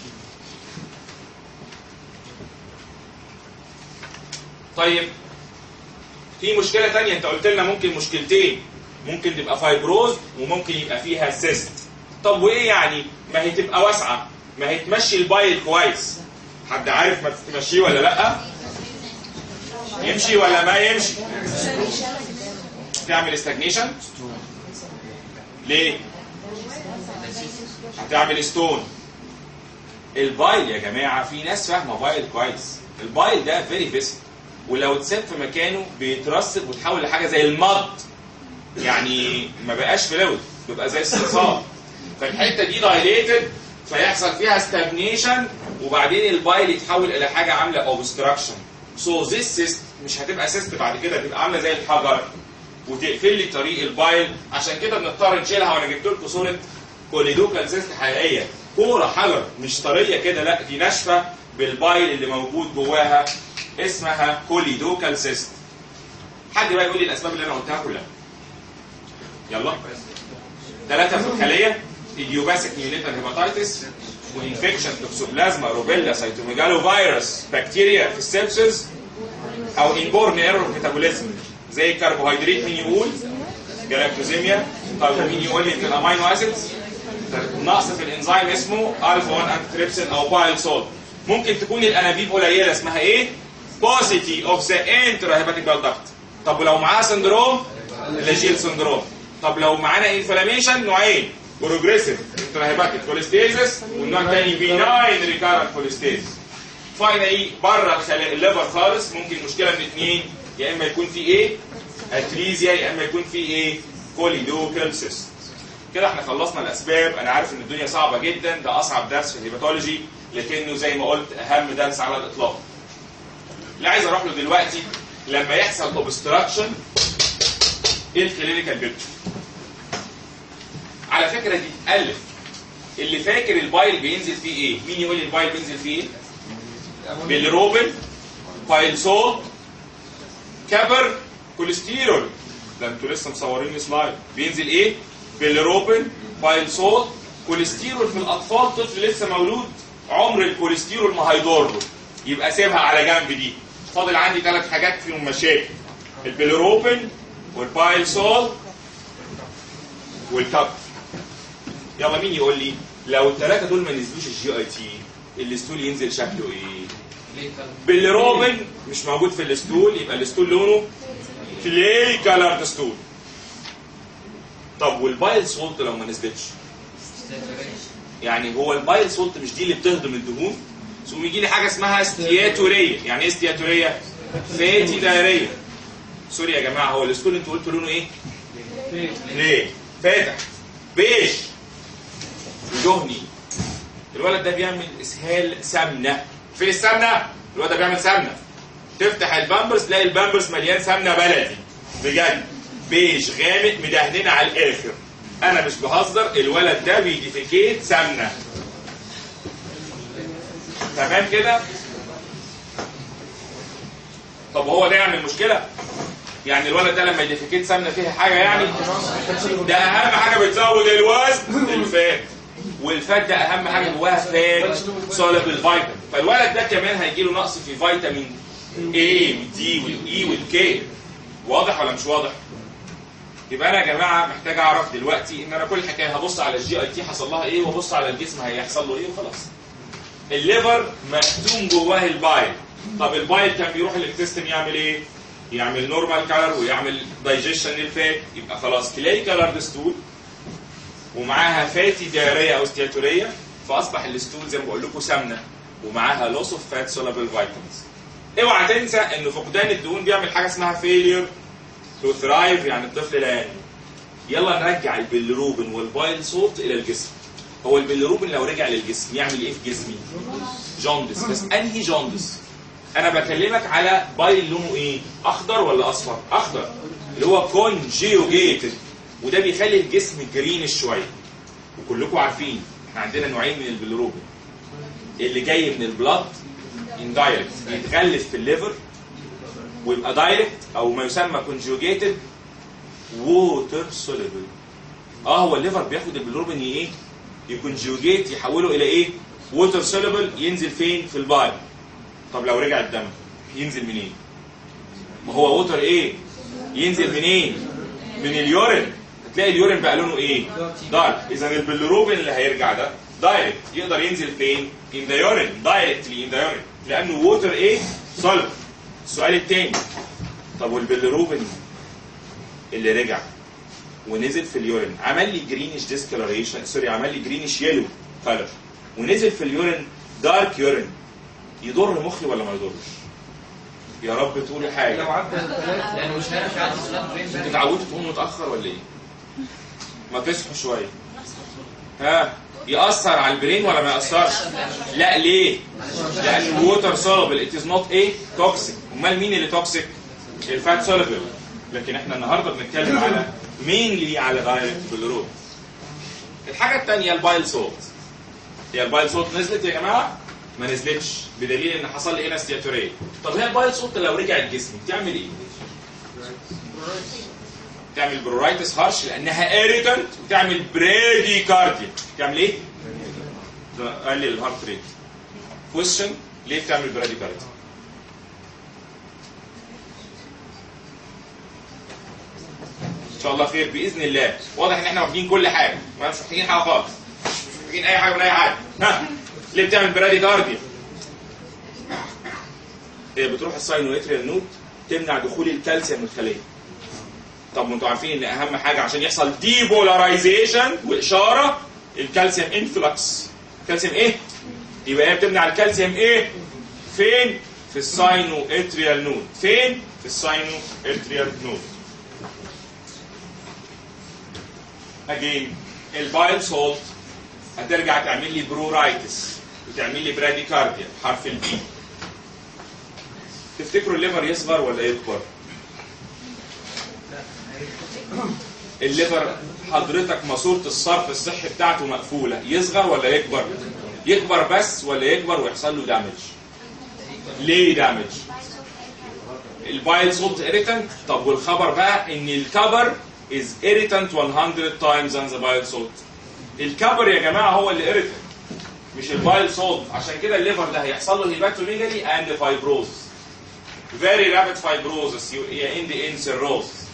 طيب في مشكلة تانية انت قلت لنا ممكن مشكلتين ممكن تبقى فايبروز وممكن يبقى فيها سيست طب وايه يعني ما هي تبقى واسعة ما هي تمشي البايل كويس حد عارف ما تمشيه ولا لا يمشي ولا ما يمشي تعمل استجنيشن ليه هتعمل ستون البايل يا جماعه في ناس فاهمه بايل كويس البايل ده فيري فيسل ولو اتساب في مكانه بيترسب وتحول لحاجه زي المض يعني ما بقاش فلويد بيبقى زي الصلصال فالحته دي دايليتد فيحصل فيها ستاجنيشن وبعدين البايل يتحول الى حاجه عامله اوبستراكشن سو ذيس سيست مش هتبقى سيست بعد كده تبقى عامله زي الحجر وتقفل لي طريق البايل عشان كده بنضطر نشيلها وانا جبت لكم صوره كوليدوكال سيست حقيقيه كوره حجر مش طريه كده لا دي ناشفه بالبايل اللي موجود جواها اسمها كوليدوكال سيست حد بقى يقول لي الاسباب اللي انا قلتها كلها يلا ثلاثه في الخليه ايديوباثيك نيونيتال هيباتايتس وانفكشن توكسوبلازما روبيلا سيتوميجالو فيروس بكتيريا في السيبسز او انبورن ايرور ميتابوليزم زي الكربوهيدرات مين يقول جلاكتوزيميا طب مين يقول لي في الامينو اسيدز نقص في الانزيم اسمه الفا 1 انتريبسين او بايل سولت ممكن تكون الانابيب قليله اسمها ايه؟ بوزيتي اوف ذا انترا هيباتيك بال داكت طب ولو معاه سندروم لاجيل سندروم طب لو معانا انفلاميشن نوعين بروجريسيف انترا هيباتيك كوليستيزس والنوع الثاني بيناين ريكارنت كوليستيزس فاينلي بره الخلايا الليفر خالص ممكن مشكله من اثنين يا اما يكون في ايه؟ اتريزيا يا اما يكون في ايه؟ كوليدوكال سيست كده احنا خلصنا الاسباب انا عارف ان الدنيا صعبه جدا ده اصعب درس في الهيباتولوجي لكنه زي ما قلت اهم درس على الاطلاق اللي عايز اروح له دلوقتي لما يحصل اوبستراكشن ايه الكلينيكال بيكتشر على فكره دي الف اللي فاكر البايل بينزل فيه ايه مين يقول لي البايل بينزل فيه ايه بالروبن بايلسول كبر كوليسترول ده انتوا لسه مصورين سلايد بينزل ايه بالروبن بايلسول كوليسترول في الاطفال طفل لسه مولود عمر الكوليسترول ما هيضر له يبقى سيبها على جنب دي فاضل عندي ثلاث حاجات فيهم مشاكل البيلروبين والبايلسول والكب يلا مين يقول لي لو الثلاثه دول ما نزلوش الجي اي تي الستول ينزل شكله ايه بالروبن مش موجود في الستول يبقى الستول لونه كلي كالرد ستول طب والبايل سولت لو ما نزلتش يعني هو البايل سولت مش دي اللي بتهضم الدهون ثم يجي لي حاجه اسمها استياتوريه يعني ايه استياتوريه فاتي دايريه سوري يا جماعه هو الستول انتوا قلتوا لونه ايه ليه فاتح بيج دهني الولد ده بيعمل اسهال سمنه فين السمنه الولد ده بيعمل سمنه تفتح البامبرز تلاقي البامبرز مليان سمنه بلدي بجد بيج غامق مدهنين على الاخر انا مش بهزر الولد ده بيديفيكيت سمنه تمام كده طب هو ده يعمل مشكله يعني الولد ده لما يديفيكيت سمنه فيها حاجه يعني ده اهم حاجه بتزود الوزن الفات والفات ده اهم حاجه جواها فات سوليبل فيتامين فالولد ده كمان هيجي له نقص في فيتامين A والدي والاي والكي واضح ولا مش واضح؟ يبقى انا يا جماعه محتاج اعرف دلوقتي ان انا كل حكايه هبص على الجي اي تي حصل لها ايه وابص على الجسم هيحصل له ايه وخلاص. الليفر مكتوم جواه البايل طب البايل كان بيروح الانتستين يعمل ايه؟ يعمل نورمال كالر ويعمل دايجيشن للفات يبقى خلاص كلاي كالر ستول ومعاها فاتي دايريه او استياتوريه فاصبح الستول زي ما بقول لكم سمنه ومعاها لوس اوف فات سولابل فيتامينز اوعى تنسى ان فقدان الدهون بيعمل حاجه اسمها فيلير تو ثرايف يعني الطفل لا ينمو يلا نرجع البيلروبين والبايل سولت الى الجسم هو البيلروبين لو رجع للجسم يعمل ايه في جسمي جوندس بس انهي جوندس انا بكلمك على بايل لونه ايه اخضر ولا اصفر اخضر اللي هو كونجيوجيتد وده بيخلي الجسم جرين شويه وكلكم عارفين احنا عندنا نوعين من البيلروبين اللي جاي من البلاد اندايركت يتغلف في الليفر ويبقى دايركت او ما يسمى كونجوجيتد ووتر سوليبل اه هو الليفر بياخد البيلروبين ايه يكونجوجيت يحوله الى ايه ووتر سوليبل ينزل فين في البايل طب لو رجع الدم ينزل منين ما هو ووتر ايه ينزل منين من اليورين هتلاقي اليورين بقى لونه ايه دارك اذا البيلروبين اللي هيرجع ده دايركت يقدر ينزل فين in the urine directly in the urine لانه ووتر ايه سوليبل السؤال الثاني طب والبيلروبين اللي رجع ونزل في اليورين عمل لي جرينش ديسكلريشن سوري عمل لي جرينش يلو كلر ونزل في اليورين دارك يورين يضر مخي ولا ما يضرش؟ يا رب تقولي حاجه لو عدى ثلاثة لانه مش هيعرف يعدي الصلاه برين انتوا اتعودتوا تقوموا متاخر ولا ايه؟ ما تصحوا شويه ها يأثر على البرين ولا ما يأثرش؟ لا ليه؟ لأن الووتر سولبل ات از نوت ايه؟ توكسيك، أمال مين اللي توكسيك؟ الفات سولبل لكن احنا النهارده بنتكلم على مينلي على دايركت بالرود. الحاجة الثانية البايل سولت. هي البايل سولت نزلت يا جماعة؟ ما نزلتش بدليل ان حصل لي هنا استياتورية. طب هي البايل سولت لو رجعت جسمي بتعمل ايه؟ تعمل برورايتس هارش لانها اريتنت وتعمل برادي كارديا تعمل ايه؟ قلل الهارت ريت كويشن ليه بتعمل برادي كارديا؟ ان شاء الله خير باذن الله واضح ان احنا واخدين كل حاجه ما مش محتاجين حاجه خالص مش محتاجين اي حاجه من اي حاجه ها ليه بتعمل برادي كارديا؟ هي بتروح الساينويتريال نوت تمنع دخول الكالسيوم من الخليه طب ما انتوا عارفين ان اهم حاجه عشان يحصل ديبولاريزيشن واشاره الكالسيوم انفلكس كالسيوم ايه يبقى هي بتمنع الكالسيوم ايه فين في الساينو اتريال نود فين في الساينو اتريال نود اجين البايل سولت هترجع تعمل لي برورايتس وتعمل لي براديكارديا حرف البي تفتكروا الليفر يصغر ولا يكبر؟ الليفر حضرتك ماسوره الصرف الصحي بتاعته مقفوله يصغر ولا يكبر؟ يكبر بس ولا يكبر ويحصل له دامج؟ ليه دامج؟ البايل سولت irritant طب والخبر بقى ان الكبر is irritant 100 times than the bile salt الكبر يا جماعه هو اللي irritant مش البايل سولت عشان كده الليفر ده هيحصل له هيباتوميجالي and fibrosis very rapid fibrosis يا end in cirrhosis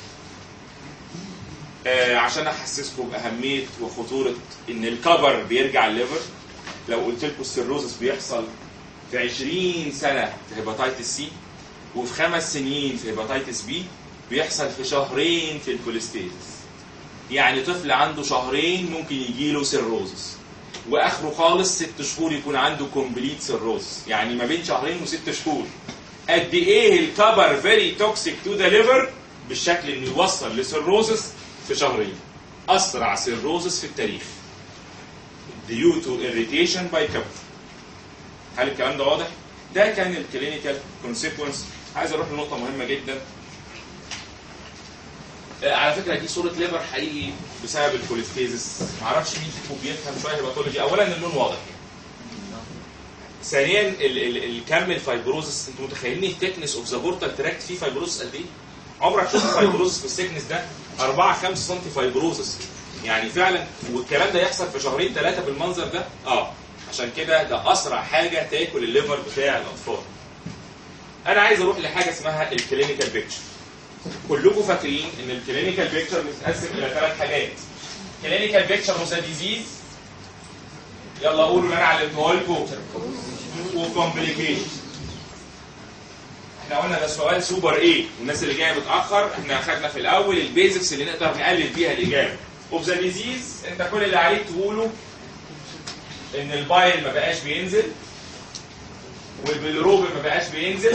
آه عشان احسسكم باهميه وخطوره ان الكبر بيرجع الليفر لو قلت لكم السيروزس بيحصل في 20 سنه في هيباتيتس سي وفي خمس سنين في هيباتيتس بي بيحصل في شهرين في الكوليستيزس يعني طفل عنده شهرين ممكن يجي له سيروزس واخره خالص ست شهور يكون عنده كومبليت سيروزس يعني ما بين شهرين وست شهور قد ايه الكبر فيري توكسيك تو ذا ليفر بالشكل انه يوصل لسيروزس في شهرين اسرع سيروزس في التاريخ due to irritation by كبر هل الكلام ده واضح؟ ده كان الكلينيكال كونسيكونس عايز اروح لنقطه مهمه جدا آه، على فكره دي صوره ليفر حقيقي بسبب الكوليستيزس معرفش مين فيكم بيفهم شويه هيباتولوجي اولا اللون واضح ثانيا ال- ال- الكم الفايبروزس انتوا متخيلين الثيكنس اوف ذا بورتال تراكت فيه فايبروزس قد ايه؟ عمرك شفت فايبروزس في الثيكنس ده 4 5 سم فايبروزس يعني فعلا والكلام ده يحصل في شهرين ثلاثه بالمنظر ده اه عشان كده ده اسرع حاجه تاكل الليفر بتاع الاطفال انا عايز اروح لحاجه اسمها الكلينيكال بيكتشر كلكم فاكرين ان الكلينيكال بيكتشر متقسم الى ثلاث حاجات كلينيكال بيكتشر اوف ديزيز يلا قولوا اللي انا علمته لكم وكومبليكيشن احنا قلنا ده سؤال سوبر ايه والناس اللي جايه متاخر احنا اخدنا في الاول البيزكس اللي نقدر نقلل بيها الاجابه اوف ذا ديزيز انت كل اللي عليك تقوله ان البايل ما بقاش بينزل والبيلروبين ما بقاش بينزل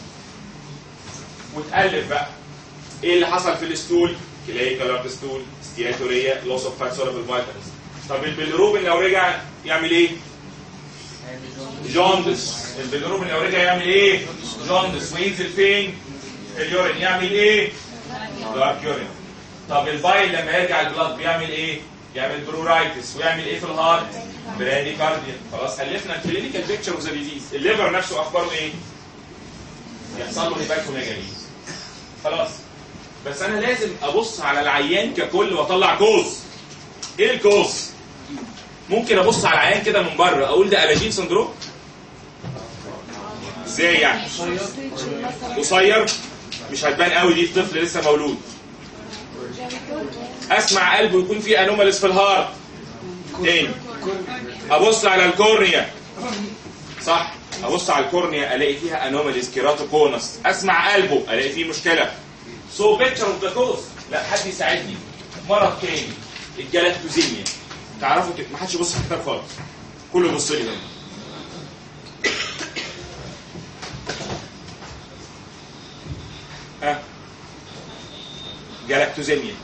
وتقلب بقى ايه اللي حصل في الستول كلاي كلارد ستول ستياتوريا لوس اوف فات سولبل فيتامينز طب البيلروبين لو رجع يعمل ايه جوندس البيلروبين لو رجع يعمل ايه جوندس وينزل فين اليورين يعمل ايه دارك يورين طب البايل لما يرجع البلاد بيعمل ايه يعمل برورايتس ويعمل ايه في الهارت برادي كارديا خلاص الفنا الكلينيكال بيكتشر اوف ذا ديزيز الليفر نفسه اخباره ايه يحصل له هيباتوميجالي خلاص بس انا لازم ابص على العيان ككل واطلع كوز ايه الكوز ممكن ابص على العيان كده من بره اقول ده الاجين سندروم ازاي يعني قصير مش هتبان قوي دي في طفل لسه مولود اسمع قلبه يكون فيه انوماليز في الهارت تاني ابص على الكورنيا صح ابص على الكورنيا الاقي فيها انوماليز كيراتوكونس اسمع قلبه الاقي فيه مشكله سو بيكتشر اوف ذا كوز لا حد يساعدني مرض تاني الجلاكتوزيميا تعرفوا كده ما حدش يبص في الكتاب خالص كله يبص لي هنا ها جلاكتوزيميا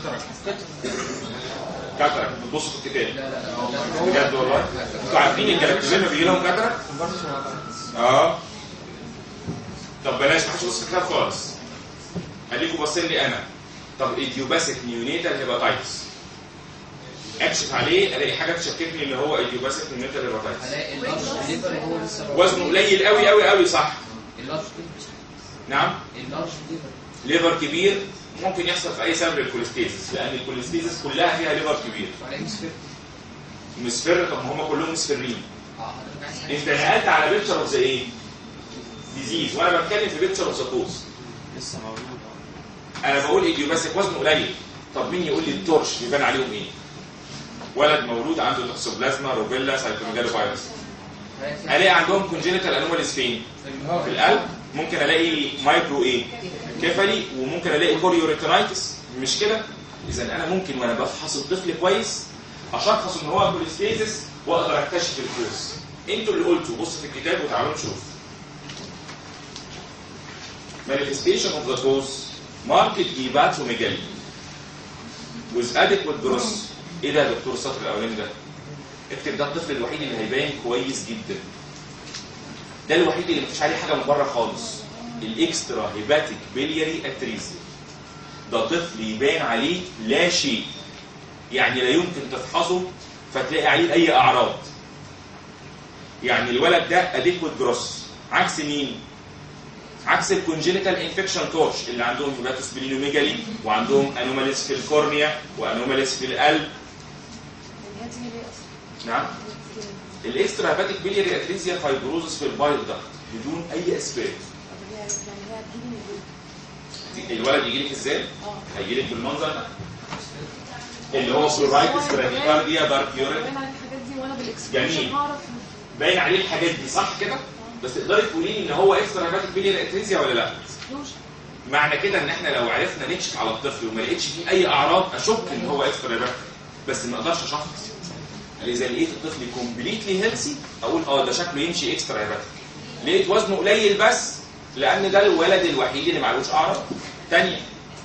كاتراك بتبصوا في الكتاب بجد والله انتوا عارفين الجلاكتوزيميا بيجي لهم كاتراك اه طب بلاش ما حدش يبص في الكتاب خالص خليكوا باصين لي انا طب ايديوباسيك نيونيتال هيباتايتس اكشف عليه الاقي حاجه تشككني ان هو ايديوباسيك نيونيتال هيباتايتس هلاقي اللارج ليفر هو لسه وزنه قليل قوي قوي قوي صح اللارج ليفر نعم اللارج ليفر ليفر كبير ممكن يحصل في اي سبب للكوليستيزس لان الكوليستيزس كلها فيها ليفر كبير وعليه مسفر مصفر طب ما هم كلهم مصفرين اه حضرتك عايز حاجه انت نقلت على بيكتشر اوف ذا ايه؟ ديزيز وانا بتكلم في بيكتشر اوف ذا كوز لسه مولود انا بقول ايديوباسيك وزنه قليل طب مين يقول لي التورش بيبان عليهم ايه؟ ولد مولود عنده توكسوبلازما روبيلا سايتوميجالو فيروس الاقي عندهم كونجينيتال انوماليز فين؟ في القلب ممكن الاقي مايكرو ايه؟ كيفالي وممكن الاقي كوريوريتينايتس مش كده؟ اذا انا ممكن وانا بفحص الطفل كويس اشخص ان هو كوليستيزس واقدر اكتشف الكوز انتوا اللي قلتوا بص في الكتاب وتعالوا نشوف manifestation of the cause marked hepatomegaly with adequate growth ايه ده يا دكتور السطر الاولاني ده اكتب ده الطفل الوحيد اللي هيبان كويس جدا ده الوحيد اللي مفيش عليه حاجه من بره خالص الاكسترا هيباتيك بيلياري اتريزيا ده طفل يبان عليه لا شيء يعني لا يمكن تفحصه فتلاقي عليه اي اعراض يعني الولد ده اديكوت جروس عكس مين عكس الكونجينيتال انفكشن تورش اللي عندهم هيباتوس بلينوميجالي وعندهم انوماليز في الكورنيا وانوماليز في القلب نعم الاكسترا هيباتيك بيلياري اتريزيا فايبروزس في البايل داكت بدون اي اسباب الولد يجي لك ازاي؟ هيجي لك بالمنظر ده اللي هو سورايتس براديكارديا دارك يورين جميل. باين عليه الحاجات دي صح كده؟ بس تقدري تقولي لي ان هو اكسترا هيباتيك بيلياري اتريزيا ولا لا؟ معنى كده ان احنا لو عرفنا نكشف على الطفل وما لقيتش فيه اي اعراض اشك ان هو اكسترا هيباتيك بس ما اقدرش اشخص اذا لقيت الطفل كومبليتلي هيلثي اقول اه ده شكله يمشي اكسترا هيباتيك لقيت وزنه قليل بس لان ده الولد الوحيد اللي معلوش اعراض تانية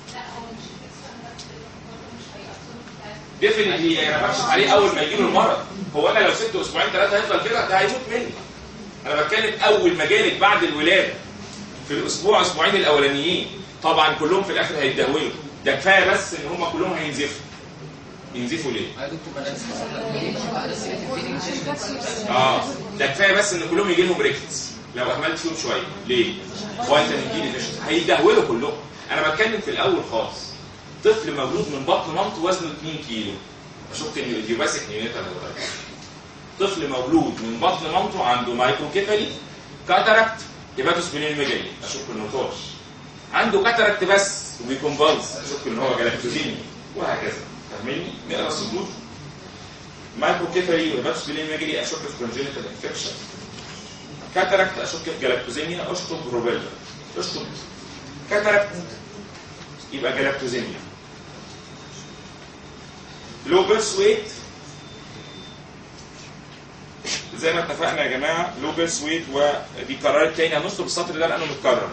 ديفنتلي انا بكشف عليه اول ما يجي له المرض هو انا لو سبته اسبوعين ثلاثه هيفضل كده ده هيموت مني انا بتكلم اول ما جالك بعد الولاده في الاسبوع اسبوعين الاولانيين طبعا كلهم في الاخر هيتدهولوا ده كفايه بس ان هم كلهم هينزفوا ينزفوا ليه؟ يا دكتور ما انا لسه بعد السيرة الفيدنج سيشن اه ده كفايه بس ان كلهم يجي لهم ريكتس لو اهملت فيهم شويه ليه؟ فيتامين دي ديفيشنسي هيدهولوا كلهم انا بتكلم في الاول خالص طفل مولود من بطن مامته وزنه 2 كيلو اشك ان ايديوباسيك نيونيتال هيباتايتس طفل مولود من بطن مامته عنده مايكروكيفالي كاتاراكت هيباتوس بلينوميجالي اشك انه طارش عنده كاتاراكت بس وبيكونفالس اشك ان هو جلاكتوزيمي وهكذا فاهميني؟ نقرا السطور مايكروكيفالي وهيباتوس بلينوميجالي اشك في كونجينيتال انفكشن كاتاراكت اشك في جلاكتوزيميا اشطب روبيلا اشطب كاتاراكت يبقى جلاكتوزيميا لو بيرث ويت زي ما اتفقنا يا جماعه لو بيرث ويت ودي قررت تاني هنشطب السطر ده لانه متكرر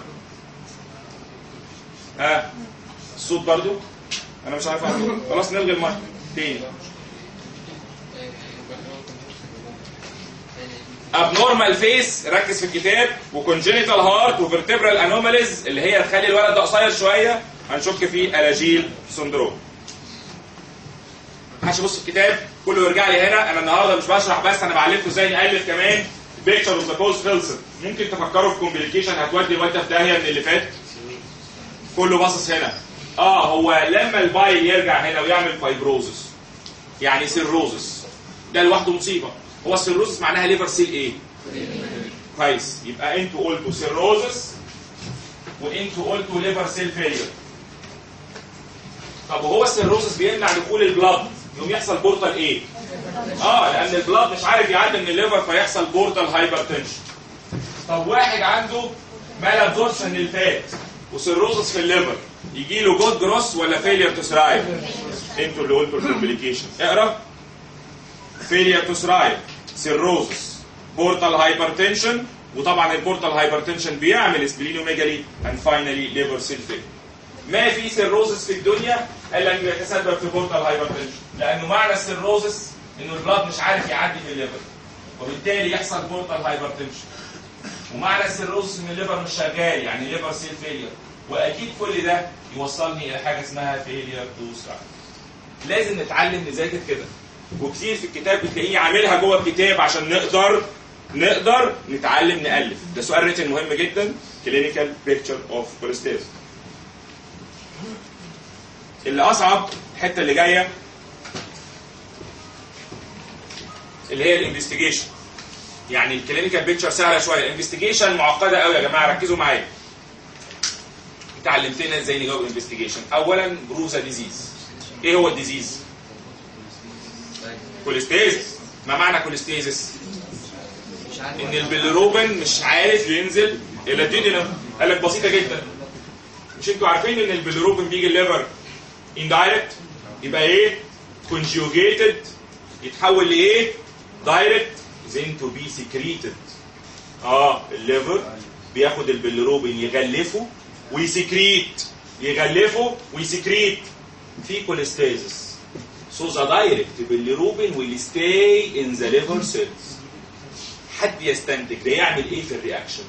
ها الصوت برضو انا مش عارف اعمل إيه. خلاص نلغي المايك تاني abnormal فيس ركز في الكتاب وكونجينيتال هارت وفرتبرال انوماليز اللي هي تخلي الولد ده قصير شويه هنشك فيه الاجيل سندروم محدش يبص في الكتاب كله يرجع لي هنا انا النهارده مش بشرح بس انا بعلمكم ازاي نالف كمان بيكتشر اوف ذا كوز خلصت ممكن تفكروا في كومبليكيشن هتودي الواد ده في داهيه من اللي فات كله باصص هنا اه هو لما البايل يرجع هنا ويعمل فايبروزس يعني سيروزس ده لوحده مصيبه هو السيروزس معناها ليفر سيل ايه كويس يبقى انتوا قلتوا سيروزس وانتوا قلتوا ليفر سيل فيلير طب وهو السيروزس بيمنع دخول البلاد يقوم يحصل بورتال ايه اه لان البلاد مش عارف يعدي من الليفر فيحصل بورتال هايبرتنشن طب واحد عنده مال ابزوربشن للفات وسيروزس في الليفر يجي له جود جروس ولا فيلير تو ثرايف انتوا اللي قلتوا الكومبليكيشن اقرا فيلير تو ثرايف سيروزس بورتال هايبرتنشن وطبعا البورتال هايبرتنشن بيعمل سبلينوميجالي اند فاينلي ليفر سيل فيلير ما في سيروزس في الدنيا الا انه يتسبب في بورتال هايبرتنشن لانه معنى السيروزس انه البلاد مش عارف يعدي في الليفر وبالتالي يحصل بورتال هايبرتنشن ومعنى السيروزس ان الليفر مش شغال يعني ليفر سيل فيلير واكيد كل ده يوصلني الى حاجه اسمها فيلير تو سترايك لازم نتعلم نذاكر كده وكتير في الكتاب بتلاقيني عاملها جوه الكتاب عشان نقدر نقدر نتعلم نالف ده سؤال ريتن مهم جدا كلينيكال بيكتشر اوف كوليستيرول اللي اصعب الحته اللي جايه اللي هي الانفستيجيشن يعني الكلينيكال بيكتشر سهله شويه الانفستيجيشن معقده قوي يا جماعه ركزوا معايا انت علمتنا ازاي نجاوب انفستيجيشن اولا بروزا ديزيز ايه هو الديزيز كوليستيزس ما معنى كوليستيزس مش عارف ان البيلروبين مش عارف ينزل الى الديدينم قال لك بسيطه جدا مش انتوا عارفين ان البيلروبين بيجي الليفر اندايركت يبقى ايه كونجوجيتد يتحول لايه دايركت then to be secreted اه الليفر بياخد البيلروبين يغلفه ويسكريت يغلفه ويسكريت في كوليستيزس so the direct bilirubin will stay in the liver cells حد يستنتج ده يعمل ايه في الرياكشن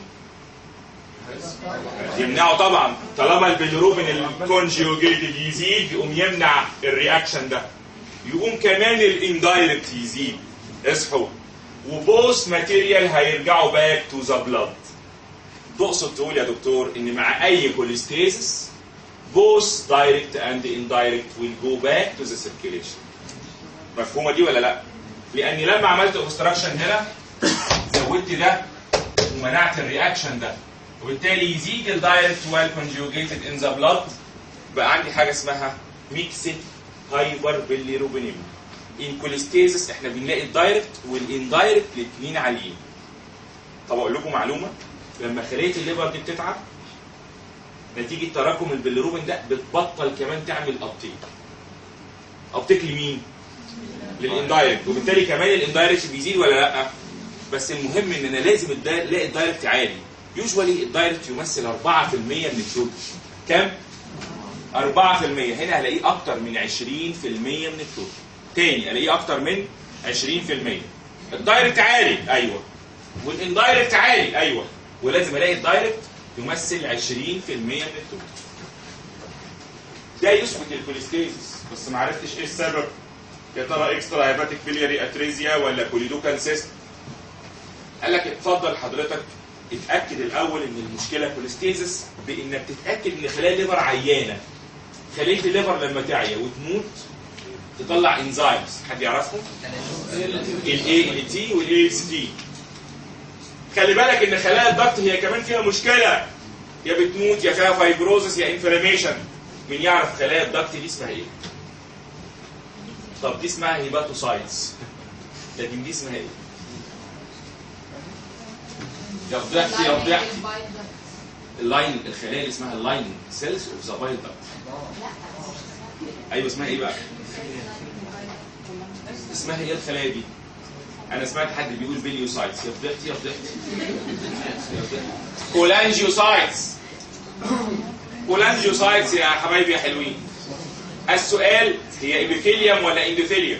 يمنعه طبعا طالما البيلروبين الكونجوجيتد يزيد يقوم يمنع الرياكشن ده يقوم كمان الاندايركت يزيد اصحوا وبوث ماتيريال هيرجعوا باك تو ذا بلاد تقصد تقول يا دكتور ان مع اي كوليستيزس both direct and indirect will go back to the circulation مفهومه دي ولا لا لاني لما عملت obstruction هنا زودت ده ومنعت الرياكشن ده وبالتالي يزيد الدايركت while conjugated in the blood بقى عندي حاجه اسمها ميكسد هايبر بيليروبينيم ان كوليستيزس احنا بنلاقي الدايركت والاندايركت الاثنين عاليين طب اقول لكم معلومه لما خليه الليفر دي بتتعب نتيجه تراكم البيليروبين ده بتبطل كمان تعمل ابتيك ابتيك لمين؟ للاندايركت وبالتالي كمان الاندايركت بيزيد ولا لا؟ بس المهم ان انا لازم الدا- الاقي الدايركت عالي يوجوالي الدايركت يمثل 4% من التوتال كام؟ 4% هنا هلاقيه اكتر من 20% من التوتال تاني الاقيه اكتر من 20% الدايركت عالي ايوه والاندايركت عالي ايوه ولازم الاقي الدايركت يمثل 20% من التوتال ده يثبت الكوليستيزس بس ما عرفتش ايه السبب يا ترى اكسترا هيباتيك بيلياري اتريزيا ولا كوليدوكال سيست قال لك اتفضل حضرتك اتاكد الاول ان المشكله كوليستيزس بانك تتاكد ان خلايا الليفر عيانه خليه الليفر لما تعيا وتموت تطلع انزيمز حد يعرفهم الاي ال تي والاي اس تي خلي بالك ان خلايا الضغط هي كمان فيها مشكله يا بتموت يا فيها فايبروزس يا انفلاميشن مين يعرف خلايا الضغط دي اسمها ايه طب دي اسمها هيباتوسايتس لكن دي اسمها ايه يا فضحتي يا فضحتي اللاين الخلايا اللي اسمها اللاين سيلز اوف ذا بايل داكت ايوه اسمها ايه بقى اسمها ايه الخلايا دي انا سمعت حد بيقول بيليوسايتس يا فضحتي يا فضحتي يا فضحتي كولانجيوسايتس كولانجيوسايتس يا حبايبي يا حلوين السؤال هي ابيثيليوم ولا اندوثيليوم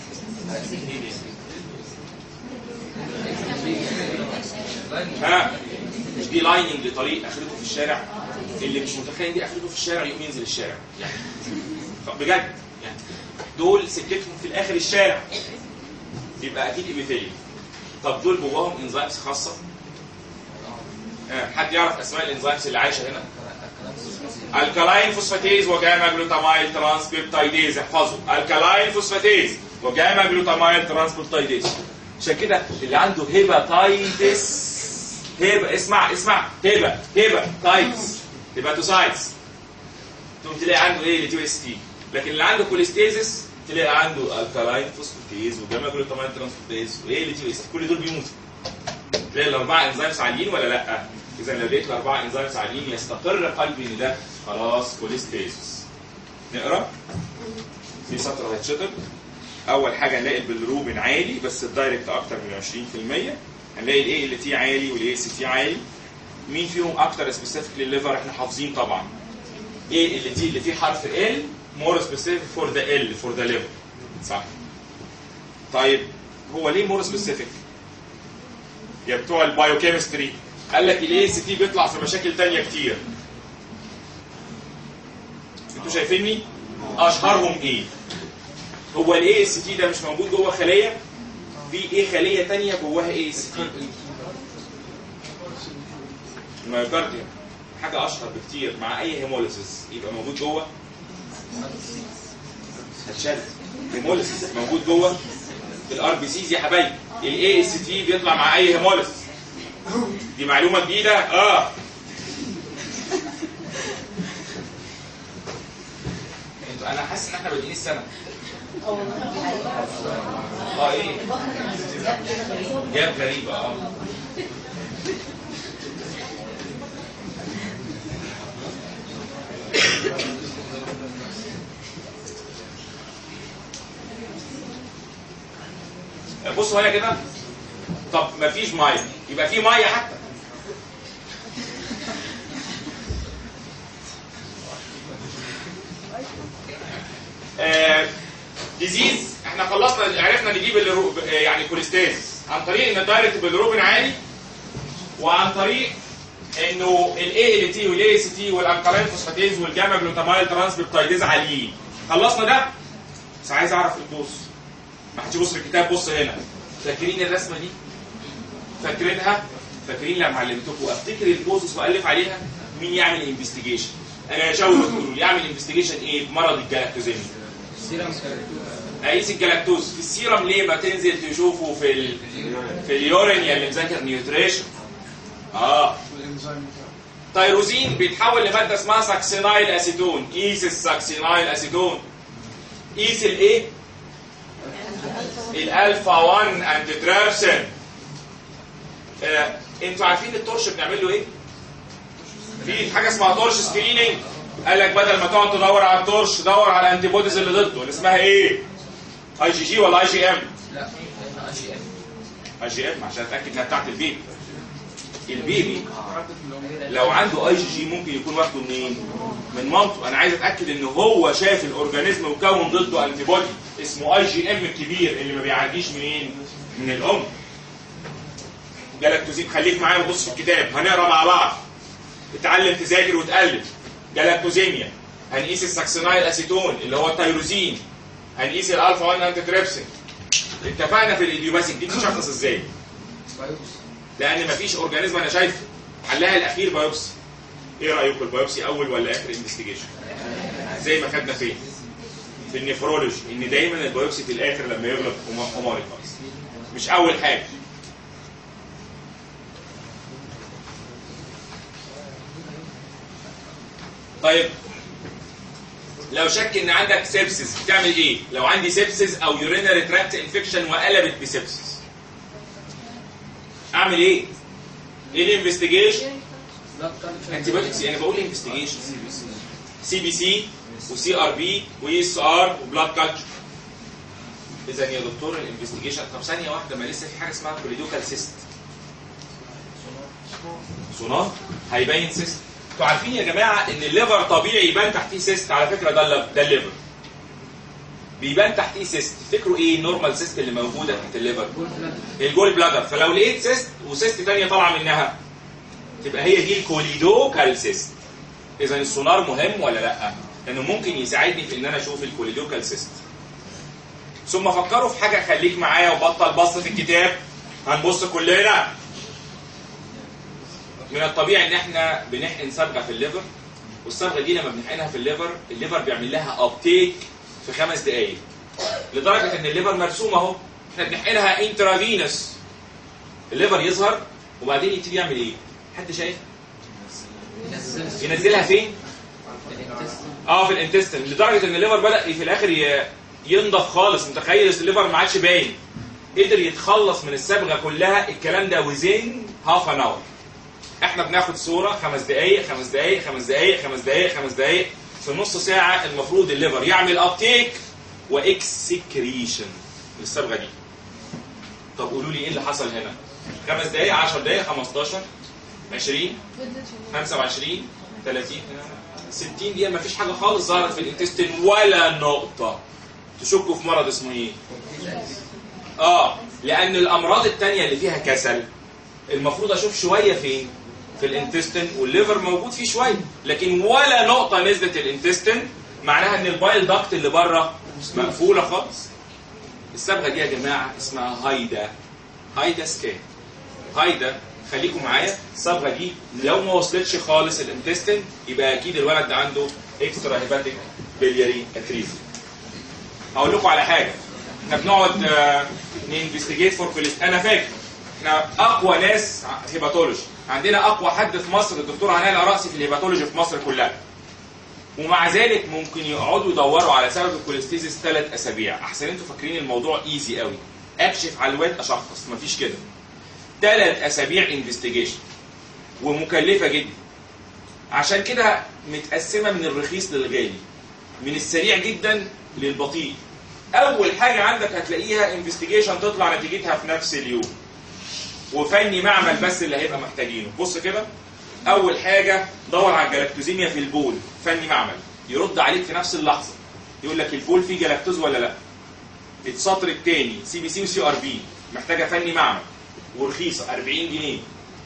ها مش دي لايننج لطريق اخرته في الشارع اللي مش متخيل دي اخرته في الشارع يقوم ينزل الشارع يعني بجد يعني دول سكتهم في الاخر الشارع يبقى اكيد ابيثيليوم طب دول جواهم انزيمز خاصه ها حد يعرف اسماء الانزيمز اللي عايشه هنا الكالاين فوسفاتيز وجاما جلوتامايل ترانسبيبتايديز احفظوا الكالاين فوسفاتيز وجاما جلوتامايل ترانسبيبتايديز عشان كده اللي عنده هيباتايتس هيبا اسمع اسمع هيبا هيبا تايتس هيباتوسايتس تقوم تلاقي عنده ايه التي اس تي لكن اللي عنده كوليستيزس تلاقي عنده الكالاين فوسفاتيز وجاما جلوتامايل ترانسبيبتايديز وايه التي اس تي كل دول بيموتوا تلاقي الاربعه انزيمز عاليين ولا لا؟ اذا لو لقيت الاربعه انزيمز عاليين يستقر قلبي ان ده خلاص كوليستيزس نقرا في سطر هيتشطب اول حاجه نلاقي البيلروبين عالي بس الدايركت اكتر من 20% هنلاقي الاي ال تي عالي والاي سي تي عالي مين فيهم اكتر سبيسيفيك للليفر احنا حافظين طبعا ايه ال تي اللي فيه حرف ال مور سبيسيفيك فور ذا ال فور ذا ليفر صح طيب هو ليه مور سبيسيفيك يا بتوع البايوكيمستري قال لك الاي سي تي بيطلع في مشاكل تانية كتير انتوا شايفيني اشهرهم ايه هو الاي اس تي ده مش موجود جوه خليه في ايه خليه تانية جواها اي اس تي الميوكارديوم حاجه اشهر بكتير مع اي هيموليسيس يبقى موجود جوه هتشال هيموليسيس موجود جوه الار بي سيز يا حبايبي الاي اس تي بيطلع مع اي هيموليسيس دي معلومه جديده اه انتوا انا حاسس ان احنا بادئين السنه اه ايه جاب غريبه اه بصوا هنا كده طب مفيش ميه يبقى في ميه حتى آه ديزيز احنا خلصنا عرفنا نجيب الرو... آه، يعني كوليستاز عن طريق ان الدايركت بالروبين عالي وعن طريق انه الاي ال تي والاي اس تي والالكالين فوسفاتيز والجاما جلوتامايل ترانسبيبتايديز عاليين خلصنا ده بس عايز اعرف الدوز ما حدش يبص الكتاب بص هنا فاكرين الرسمه دي فاكرينها فاكرين لما علمتكم افتكر البوزس والف عليها مين يعمل انفستيجيشن انا يا شاور تقولوا لي يعمل انفستيجيشن ايه في مرض الجلاكتوزيميا سيرم اقيس الجلاكتوز في السيرم ليه ما تنزل تشوفه في ال... في اليورين يا اللي مذاكر نيوتريشن اه والانزيم بتاعه تيروزين بيتحول لماده اسمها ساكسينايل اسيتون قيس الساكسينايل اسيتون قيس الايه الالفا 1 انتي ترابسين آه، انتوا عارفين التورش بنعمل له ايه في حاجه اسمها تورش سكريننج قال لك بدل ما تقعد تدور على التورش دور على الانتي بوديز اللي ضده اللي اسمها ايه اي جي جي ولا اي جي ام لا احنا اي جي ام اي جي ام عشان اتاكد انها بتاعت البيبي البيبي لو عنده اي جي جي ممكن يكون واخده منين؟ من مامته انا عايز اتاكد ان هو شاف الاورجانيزم وكون ضده انتي بودي اسمه اي جي ام الكبير اللي ما بيعديش منين؟ من الام جلاكتوزين خليك معايا وبص في الكتاب هنقرا مع بعض اتعلم تذاكر وتالف جلاكتوزيميا هنقيس الساكسينايل اسيتون اللي هو التيروزين هنقيس الالفا 1 انتي تريبسين اتفقنا في الايديوباثيك دي بتشخص ازاي؟ لان مفيش اورجانيزم انا شايفه حلها الاخير بايوبسي ايه رايكم البايوبسي اول ولا اخر انفستيجيشن زي ما خدنا فين في النفرولوجي ان دايما البايوبسي في الاخر لما يغلط حما- حماري خالص مش اول حاجه طيب لو شك ان عندك سيبسس بتعمل ايه لو عندي سيبسس او يورينري تراكت انفكشن وقلبت بسيبسس اعمل ايه ايه الانفستيجيشن انتي بايوتكس انا بقول انفستيجيشن سي بي سي وسي ار بي واي اس ار وبلاد كلتشر اذا يا دكتور الانفستيجيشن طب ثانيه واحده ما لسه في حاجه اسمها كوليدوكال سيست سونار هيبين سيست انتوا عارفين يا جماعه ان الليفر طبيعي يبان تحتيه سيست على فكره ده الليف- ده الليفر بيبان تحتيه سيست تفتكروا ايه النورمال سيست اللي موجوده تحت الليفر الجول بلادر فلو لقيت سيست وسيست تانية طالعه منها تبقى هي دي الكوليدوكال سيست اذا السونار مهم ولا لا لانه ممكن يساعدني في ان انا اشوف الكوليدوكال سيست ثم فكروا في حاجه خليك معايا وبطل بص في الكتاب هنبص كلنا من الطبيعي ان احنا بنحقن صبغه في الليفر والصبغه دي لما بنحقنها في الليفر الليفر بيعمل لها ابتيك في خمس دقائق لدرجه ان الليفر مرسوم اهو احنا بنحقنها انترافينوس الليفر يظهر وبعدين يبتدي يعمل ايه؟ حد شايف؟ ينزلها فين؟ اه في الانتستين لدرجه ان الليفر بدا في الاخر ي- ينضف خالص متخيل الليفر ما عادش باين قدر يتخلص من الصبغه كلها الكلام ده وزين هاف ان اور احنا بناخد صوره خمس دقائق خمس دقائق خمس دقائق خمس دقائق خمس دقائق في نص ساعه المفروض الليفر يعمل ابتيك واكسكريشن للصبغه دي طب قولوا لي ايه اللي حصل هنا خمس دقائق 10 دقائق 15 20 25 30 60 دقيقة ما فيش حاجة خالص ظهرت في الانتستين ولا نقطة تشكوا في مرض اسمه ايه؟ اه لأن الأمراض التانية اللي فيها كسل المفروض أشوف شوية فين؟ في الانتستين والليفر موجود فيه شوية لكن ولا نقطة نزلت الانتستين معناها ان البايل داكت اللي بره مقفولة خالص الصبغة دي يا جماعة اسمها هايدا هايدا سكان هايدا خليكم معايا الصبغه دي لو ما وصلتش خالص الانتستين يبقى اكيد الولد ده عنده اكسترا هيباتيك بلياري اتريزي هقول لكم على حاجه احنا بنقعد ننفستيجيت فور كوليست انا فاكر احنا اقوى ناس هيباتولوجي عندنا اقوى حد في مصر الدكتور عناء العراقسي في الهيباتولوجي في مصر كلها ومع ذلك ممكن يقعدوا يدوروا على سبب الكوليستيزيس ثلاث اسابيع احسن انتوا فاكرين الموضوع ايزي قوي اكشف على الواد اشخص مفيش كده ثلاث اسابيع انفستيجيشن ومكلفه جدا عشان كده متقسمه من الرخيص للغالي من السريع جدا للبطيء اول حاجه عندك هتلاقيها انفستيجيشن تطلع نتيجتها في نفس اليوم وفني معمل بس اللي هيبقى محتاجينه بص كده اول حاجه دور على الجلاكتوزيميا في البول فني معمل يرد عليك في نفس اللحظه يقول لك البول فيه جلاكتوز ولا لا السطر الثاني سي بي سي وسي ار بي محتاجه فني معمل ورخيصه 40 جنيه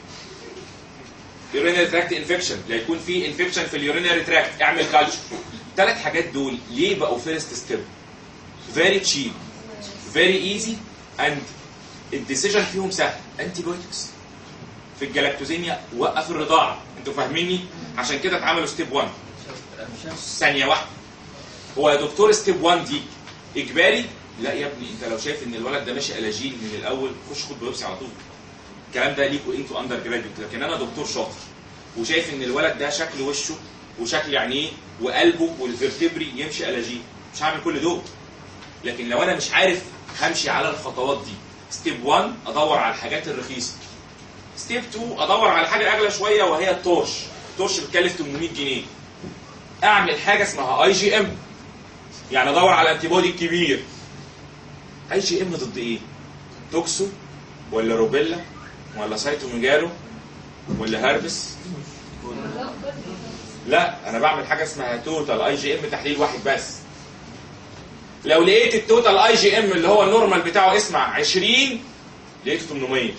يورينري تراكت انفكشن لا يكون في انفكشن في اليورينري تراكت اعمل كالتشر ثلاث حاجات دول ليه بقوا فيرست ستيب فيري تشيب فيري ايزي اند الديسيجن فيهم سهل انتي بايوتكس في الجلاكتوزيميا وقف الرضاعه انتوا فاهميني عشان كده اتعملوا ستيب 1 ثانيه واحده هو يا دكتور ستيب 1 دي اجباري لا يا ابني انت لو شايف ان الولد ده ماشي الاجين من الاول خش خد بيوبسي على طول الكلام ده ليكوا انتوا اندر جراديوت لكن انا دكتور شاطر وشايف ان الولد ده شكل وشه وشكل عينيه وقلبه والفرتبري يمشي الاجين مش هعمل كل دول لكن لو انا مش عارف همشي على الخطوات دي ستيب 1 ادور على الحاجات الرخيصه ستيب 2 ادور على حاجه اغلى شويه وهي التورش التورش بتكلف 800 جنيه اعمل حاجه اسمها اي جي ام يعني ادور على الانتي بودي الكبير اي جي ام ضد ايه توكسو ولا روبيلا ولا سايتوميجالو ولا هربس لا انا بعمل حاجه اسمها توتال اي جي ام تحليل واحد بس لو لقيت التوتال اي جي ام اللي هو النورمال بتاعه اسمع 20 لقيته 800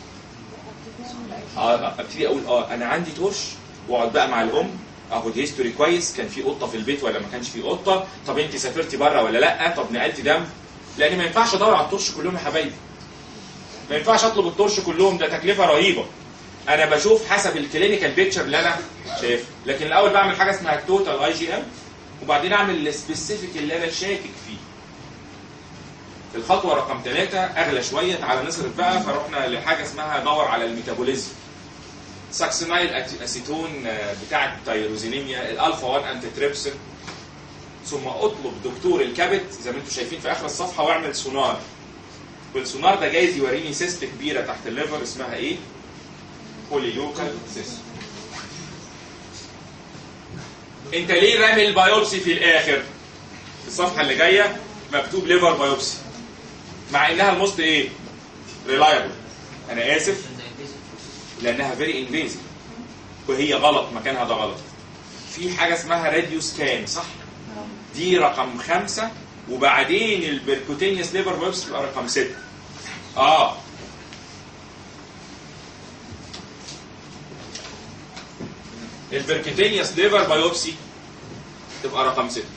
اه ابتدي اقول اه انا عندي توش واقعد بقى مع الام اخد هيستوري كويس كان في قطه في البيت ولا ما كانش في قطه طب انت سافرتي بره ولا لا طب نقلتي دم لان ما ينفعش ادور على التورش كلهم يا حبايبي ما ينفعش اطلب التورش كلهم ده تكلفه رهيبه انا بشوف حسب الكلينيكال بيكتشر اللي انا شايفه لكن الاول بعمل حاجه اسمها التوتال اي جي ام وبعدين اعمل السبيسيفيك اللي انا شاكك فيه الخطوه رقم ثلاثة اغلى شويه تعالى نصرف بقى فرحنا لحاجه اسمها دور على الميتابوليزم ساكسينايل اسيتون بتاع التيروزينيميا الالفا 1 انتي تريبسين ثم اطلب دكتور الكبد زي ما انتم شايفين في اخر الصفحه واعمل سونار والسونار ده جايز يوريني سيست كبيره تحت الليفر اسمها ايه؟ بوليلوكال سيست انت ليه رامي البيوبسي في الاخر؟ في الصفحه اللي جايه مكتوب ليفر بايوبسي مع انها الموست ايه؟ ريلايبل انا اسف لانها فيري انفيزيف وهي غلط مكانها ده غلط في حاجه اسمها راديو سكان صح؟ دي رقم خمسة وبعدين البركوتينيوس ليفر بايوبسي تبقى رقم ستة اه البركوتينيوس ليفر بايوبسي تبقى رقم ستة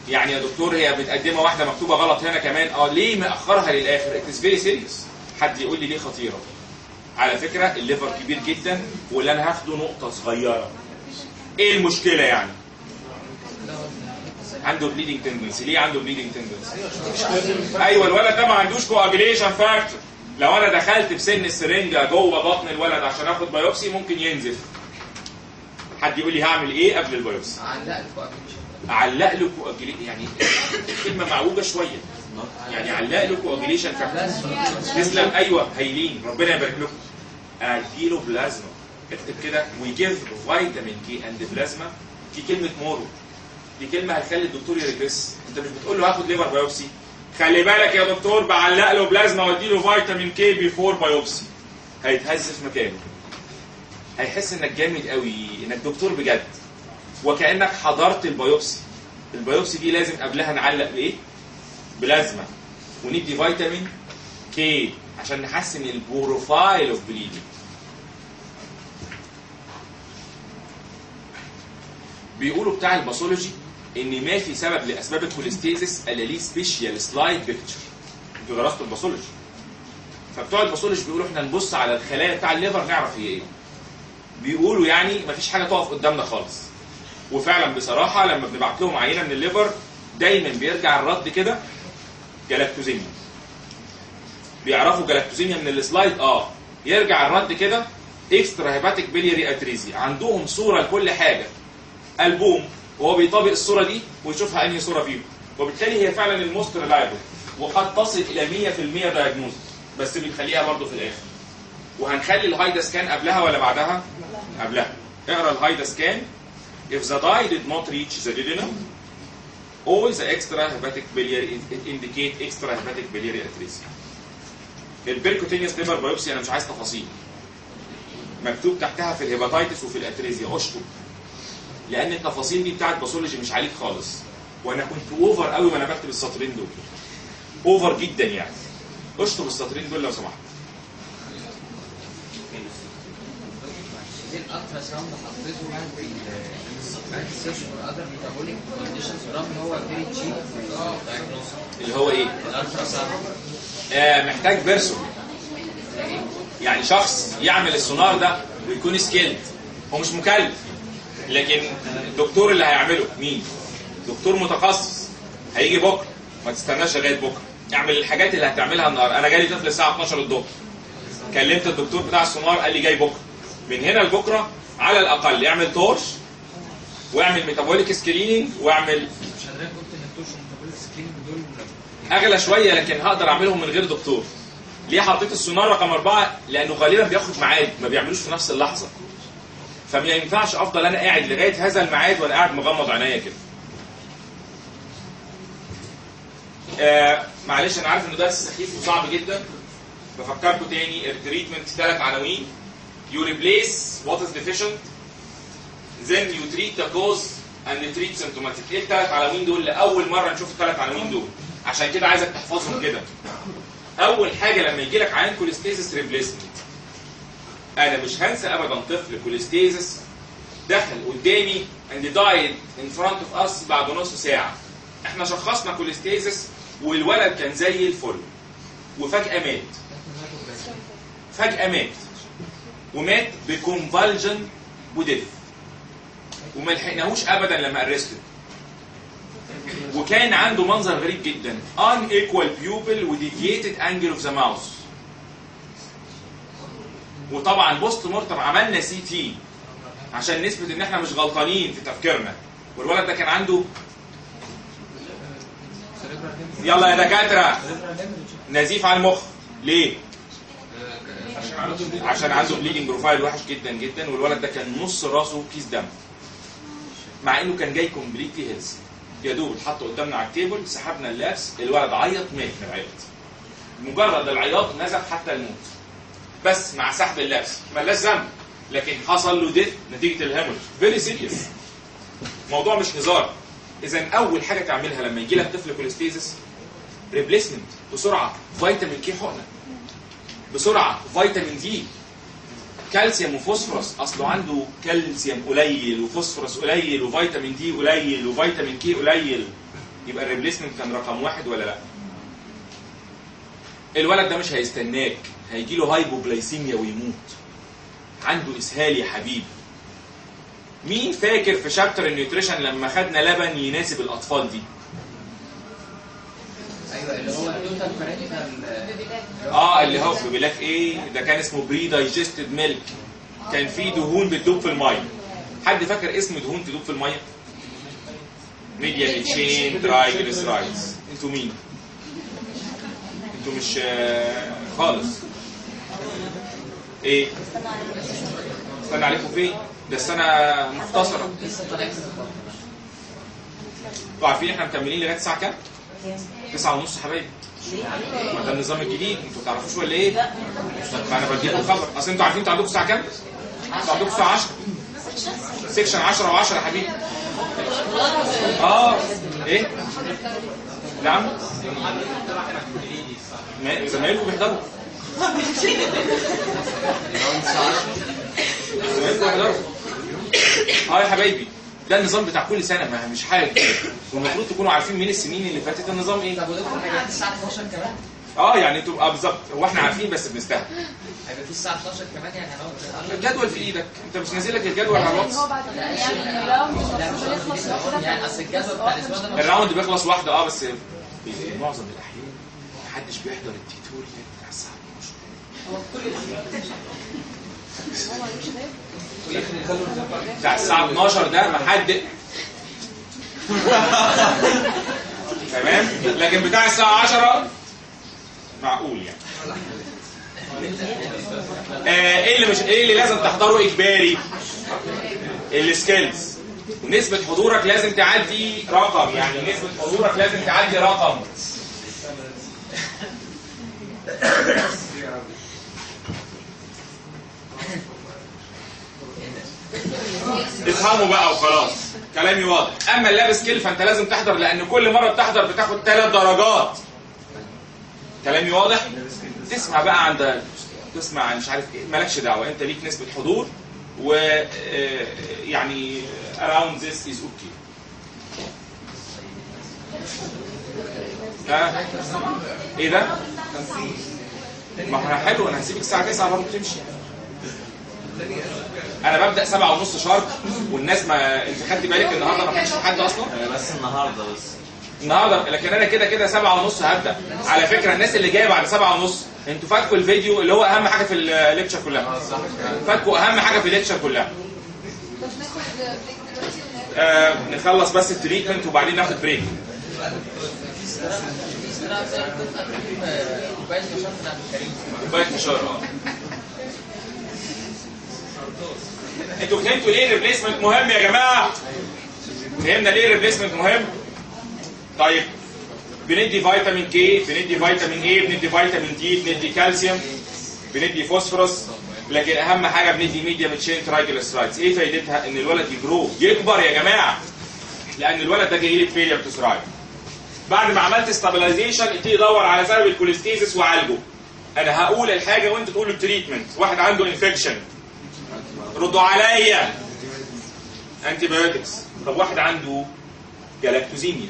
يعني يا دكتور هي متقدمه واحده مكتوبه غلط هنا كمان اه ليه مأخرها للاخر اتس فيري سيريس حد يقول لي ليه خطيره على فكره الليفر كبير جدا واللي انا هاخده نقطه صغيره ايه المشكله يعني عنده بليدنج تندنسي ليه عنده بليدنج تندنسي ايوه الولد ده ما عندوش كواجيليشن فاكتور لو انا دخلت بسن السرنجه جوه بطن الولد عشان اخد بايوبسي ممكن ينزف حد يقول لي هعمل ايه قبل البايوبسي علق الكوابيليشن اعلق له كواجيليشن يعني الكلمه معوجه شويه يعني علق له كواجيليشن فاكتور تسلم ايوه هايلين ربنا يبارك لكم اديله بلازما اكتب كده ويجيف فيتامين كي اند بلازما في كلمه مورو دي كلمه هتخلي الدكتور يرجس انت مش بتقول له هاخد ليفر بايوبسي خلي بالك يا دكتور بعلق له بلازما واديله فيتامين كي بيفور بايوبسي هيتهز في مكانه هيحس انك جامد قوي انك دكتور بجد وكانك حضرت البيوبسي البيوبسي دي لازم قبلها نعلق بايه بلازما وندي فيتامين كي عشان نحسن البروفايل اوف بليدنج بيقولوا بتاع الباثولوجي ان ما في سبب لاسباب الكوليستيزس الا ليه سبيشال سلايد بيكتشر انتوا درستوا الباثولوجي فبتوع الباثولوجي بيقولوا احنا نبص على الخلايا بتاع الليفر نعرف هي ايه بيقولوا يعني مفيش حاجه تقف قدامنا خالص وفعلا بصراحه لما بنبعت لهم عينه من الليفر دايما بيرجع الرد كده جلاكتوزيميا بيعرفوا جلاكتوزيميا من السلايد اه يرجع الرد كده اكسترا هيباتيك بيلياري اتريزي عندهم صوره لكل حاجه البوم وهو بيطابق الصوره دي ويشوفها انهي صوره فيهم وبالتالي هي فعلا الموست ريلايبل وقد تصل الى 100% دايجنوز بس بنخليها برضه في الاخر وهنخلي الهايدا سكان قبلها ولا بعدها؟ قبلها اقرا الهايدا سكان if the dye did not reach the duodenum all the extra hepatic biliary indicate extra hepatic biliary atresia البيركوتينيوس ليفر بايوبسي انا مش عايز تفاصيل مكتوب تحتها في الهيباتيتس وفي الاتريزيا اشطب لان التفاصيل دي بتاعت باثولوجي مش عليك خالص وانا كنت اوفر قوي وانا بكتب السطرين دول اوفر جدا يعني اشطب السطرين دول لو سمحت دي الالترا ساوند حطيته يعني في ال سيرش فور اذر ميتابوليك كونديشنز رغم ان هو فيري تشيب دايجنوز اللي هو ايه الالترا ساوند آه محتاج بيرسون يعني شخص يعمل السونار ده ويكون سكيلد هو مش مكلف لكن الدكتور اللي هيعمله مين دكتور متخصص هيجي بكره ما تستناش لغايه بكره اعمل الحاجات اللي هتعملها النهارده انا جالي طفل الساعه 12 الظهر كلمت الدكتور بتاع السونار قال لي جاي بكره من هنا لبكره على الاقل اعمل تورش واعمل ميتابوليك سكريننج واعمل مش حضرتك قلت ان التوش ميتابوليك سكرين دول اغلى شويه لكن هقدر اعملهم من غير دكتور ليه حطيت السونار رقم أربعة لأنه غالبا بياخد ميعاد ما بيعملوش في نفس اللحظة فما ينفعش أفضل أنا قاعد لغاية هذا الميعاد وأنا قاعد مغمض عينيا كده آه معلش أنا عارف إنه درس سخيف وصعب جدا بفكركم تاني التريتمنت ثلاث عناوين you replace what is deficient then you treat the cause and treat symptomatic ايه الثلاث عناوين دول لاول مره نشوف الثلاث عناوين دول عشان كده عايزك تحفظهم كده اول حاجه لما يجي لك عيان كوليستيزس ريبليسمنت انا مش هنسى ابدا طفل كوليستيزس دخل قدامي and died in front of us بعد نص ساعه احنا شخصنا كوليستيزس والولد كان زي الفل وفجاه مات فجاه مات ومات بكونفالجن وديث وما لحقناهوش ابدا لما ارستد وكان عنده منظر غريب جدا unequal pupil و deviated angle of the mouth وطبعا بوست مورتم عملنا سي تي عشان نثبت ان احنا مش غلطانين في تفكيرنا والولد ده كان عنده يلا يا دكاتره نزيف على المخ ليه؟ عشان عنده بليدنج بروفايل وحش جدا جدا والولد ده كان نص راسه كيس دم مع انه كان جاي كومبليتلي هيلث يا دوب اتحط قدامنا على التيبل سحبنا اللابس الولد عيط مات من العياط مجرد العياط نزف حتى الموت بس مع سحب اللبس ملاش ذنب لكن حصل له ديث نتيجه الهيموريج فيري سيريس موضوع مش هزار اذا اول حاجه تعملها لما يجي لك طفل كوليستيزس ريبليسمنت بسرعه فيتامين كي حقنه بسرعه فيتامين دي كالسيوم وفوسفورس اصله عنده كالسيوم قليل وفوسفورس قليل وفيتامين دي قليل وفيتامين كي قليل يبقى الريبليسمنت كان رقم واحد ولا لا الولد ده مش هيستناك هيجي له هايبوجلايسيميا ويموت عنده اسهال يا حبيبي مين فاكر في شابتر النيوتريشن لما خدنا لبن يناسب الاطفال دي ايوه اللي هو التوتال فرنتال اه اللي هو بيقول لك ايه ده كان اسمه بري دايجستد ميلك كان فيه دهون بتدوب في الميه حد فاكر اسم دهون تدوب في الميه ميديا تشين ترايجليسرايدز انتوا مين انتوا مش آه، خالص ايه استنى عليكم فين ده السنه مختصره لسه طالع من البطن. انتوا عارفين احنا مكملين لغايه الساعه كام؟ 9 ونص حبايبي ما ده النظام الجديد انتوا ما تعرفوش ولا ايه؟ ما انا بديكم خبر اصل انتوا عارفين انتوا عندكم الساعه كام؟ انتوا عندكم الساعه 10 سيكشن 10 و10 يا حبيبي اه ايه؟ نعم ما- زمايلكم بيحضروا زمايلكم بيحضروا اه يا حبايبي ده النظام بتاع كل سنه ما مش حاجه كده والمفروض تكونوا عارفين مين السنين اللي فاتت النظام ايه طب ودكتور هيبقى في الساعه 12 كمان اه يعني انتوا اه بالظبط هو احنا عارفين بس بنستهبل هيبقى في الساعه 12 كمان يعني هنقعد الجدول في ايدك انت مش نازل لك الجدول على الواتس هو بعد كده يعني راوند لا مش يخلص قصدي يعني اصل الجدول بتاع الاسبوع ده مش- الراوند بيخلص واحده اه بس في معظم الاحيان محدش بيحضر التيتوريال بتاع الساعه 12 بتاع الساعه 12 ده ما حد تمام لكن بتاع الساعه 10 معقول يعني آه ايه اللي مش ايه اللي لازم تحضره اجباري السكيلز نسبة حضورك لازم تعدي رقم يعني نسبة حضورك لازم تعدي رقم افهموا بقى وخلاص كلامي واضح اما اللاب سكيل فانت لازم تحضر لان كل مره بتحضر بتاخد ثلاث درجات كلامي واضح تسمع بقى عند تسمع عن مش عارف ايه مالكش دعوه انت ليك نسبه حضور و آه، يعني around this is okay ها ايه ده؟ ما احنا حلو انا هسيبك الساعه 9 برضه تمشي انا ببدا 7 ونص شارب والناس ما انت خدت بالك النهارده ما كانش في حد اصلا بس النهارده بس النهارده لكن انا كده كده 7 ونص هبدا على فكره الناس اللي جايه بعد 7 ونص انتوا فاتكوا الفيديو اللي هو اهم حاجه في الليكتشر كلها فاتكوا اهم حاجه في الليكتشر كلها بس ناخد بريك دلوقتي ولا آه نخلص بس التريتمنت وبعدين ناخد بريك في استراحه زي ما كنت قبل آه، كوبايه مشروب من عبد الكريم كوبايه فشار اه انتوا فهمتوا ليه الريبليسمنت مهم يا جماعه فهمنا ليه الريبليسمنت مهم طيب بندي فيتامين كي بندي فيتامين اي بندي فيتامين دي بندي كالسيوم بندي فوسفورس لكن اهم حاجه بندي ميديم تشين ترايجليسرايدز ايه فايدتها ان الولد يجرو يكبر يا جماعه لان الولد ده جاي لك فيلير تو ثرايف بعد ما عملت ستابلايزيشن ابتدي دور على سبب الكوليستيزيس وعالجه انا هقول الحاجه وانت تقول التريتمنت واحد عنده انفكشن ردوا عليا انتي بايوتكس طب واحد عنده جلاكتوزيميا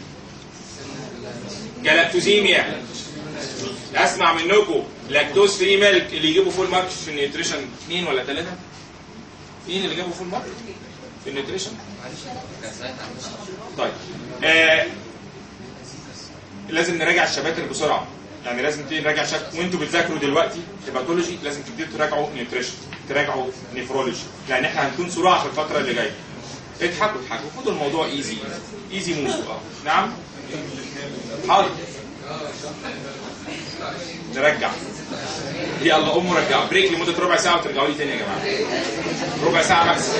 جلاكتوزيميا اسمع منكم لاكتوز فري ميلك اللي يجيبوا فول مارك في النيوتريشن اثنين ولا ثلاثه مين اللي جابوا فول مارك في النيوتريشن كان ساعتها عندنا طيب آه لازم نراجع الشباتر بسرعه يعني لازم تبتدي نراجع شك وانتوا بتذاكروا دلوقتي هيباتولوجي لازم تبتدوا تراجعوا نيوتريشن تراجعوا نيفرولوجي لان احنا هنكون صراع في الفتره اللي جايه اضحكوا اضحكوا خدوا الموضوع ايزي ايزي موف اه نعم حاضر نرجع يلا قوموا رجعوا بريك لمده ربع ساعه وترجعوا لي تاني يا جماعه ربع ساعه بس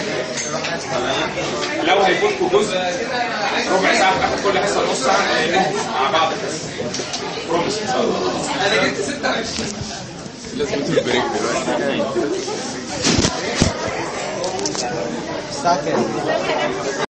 لو هيفوتكم جزء ربع ساعه في اخر كل حصه نص ساعه نقلبهم مع بعض بروميس ان شاء الله الساعه كام؟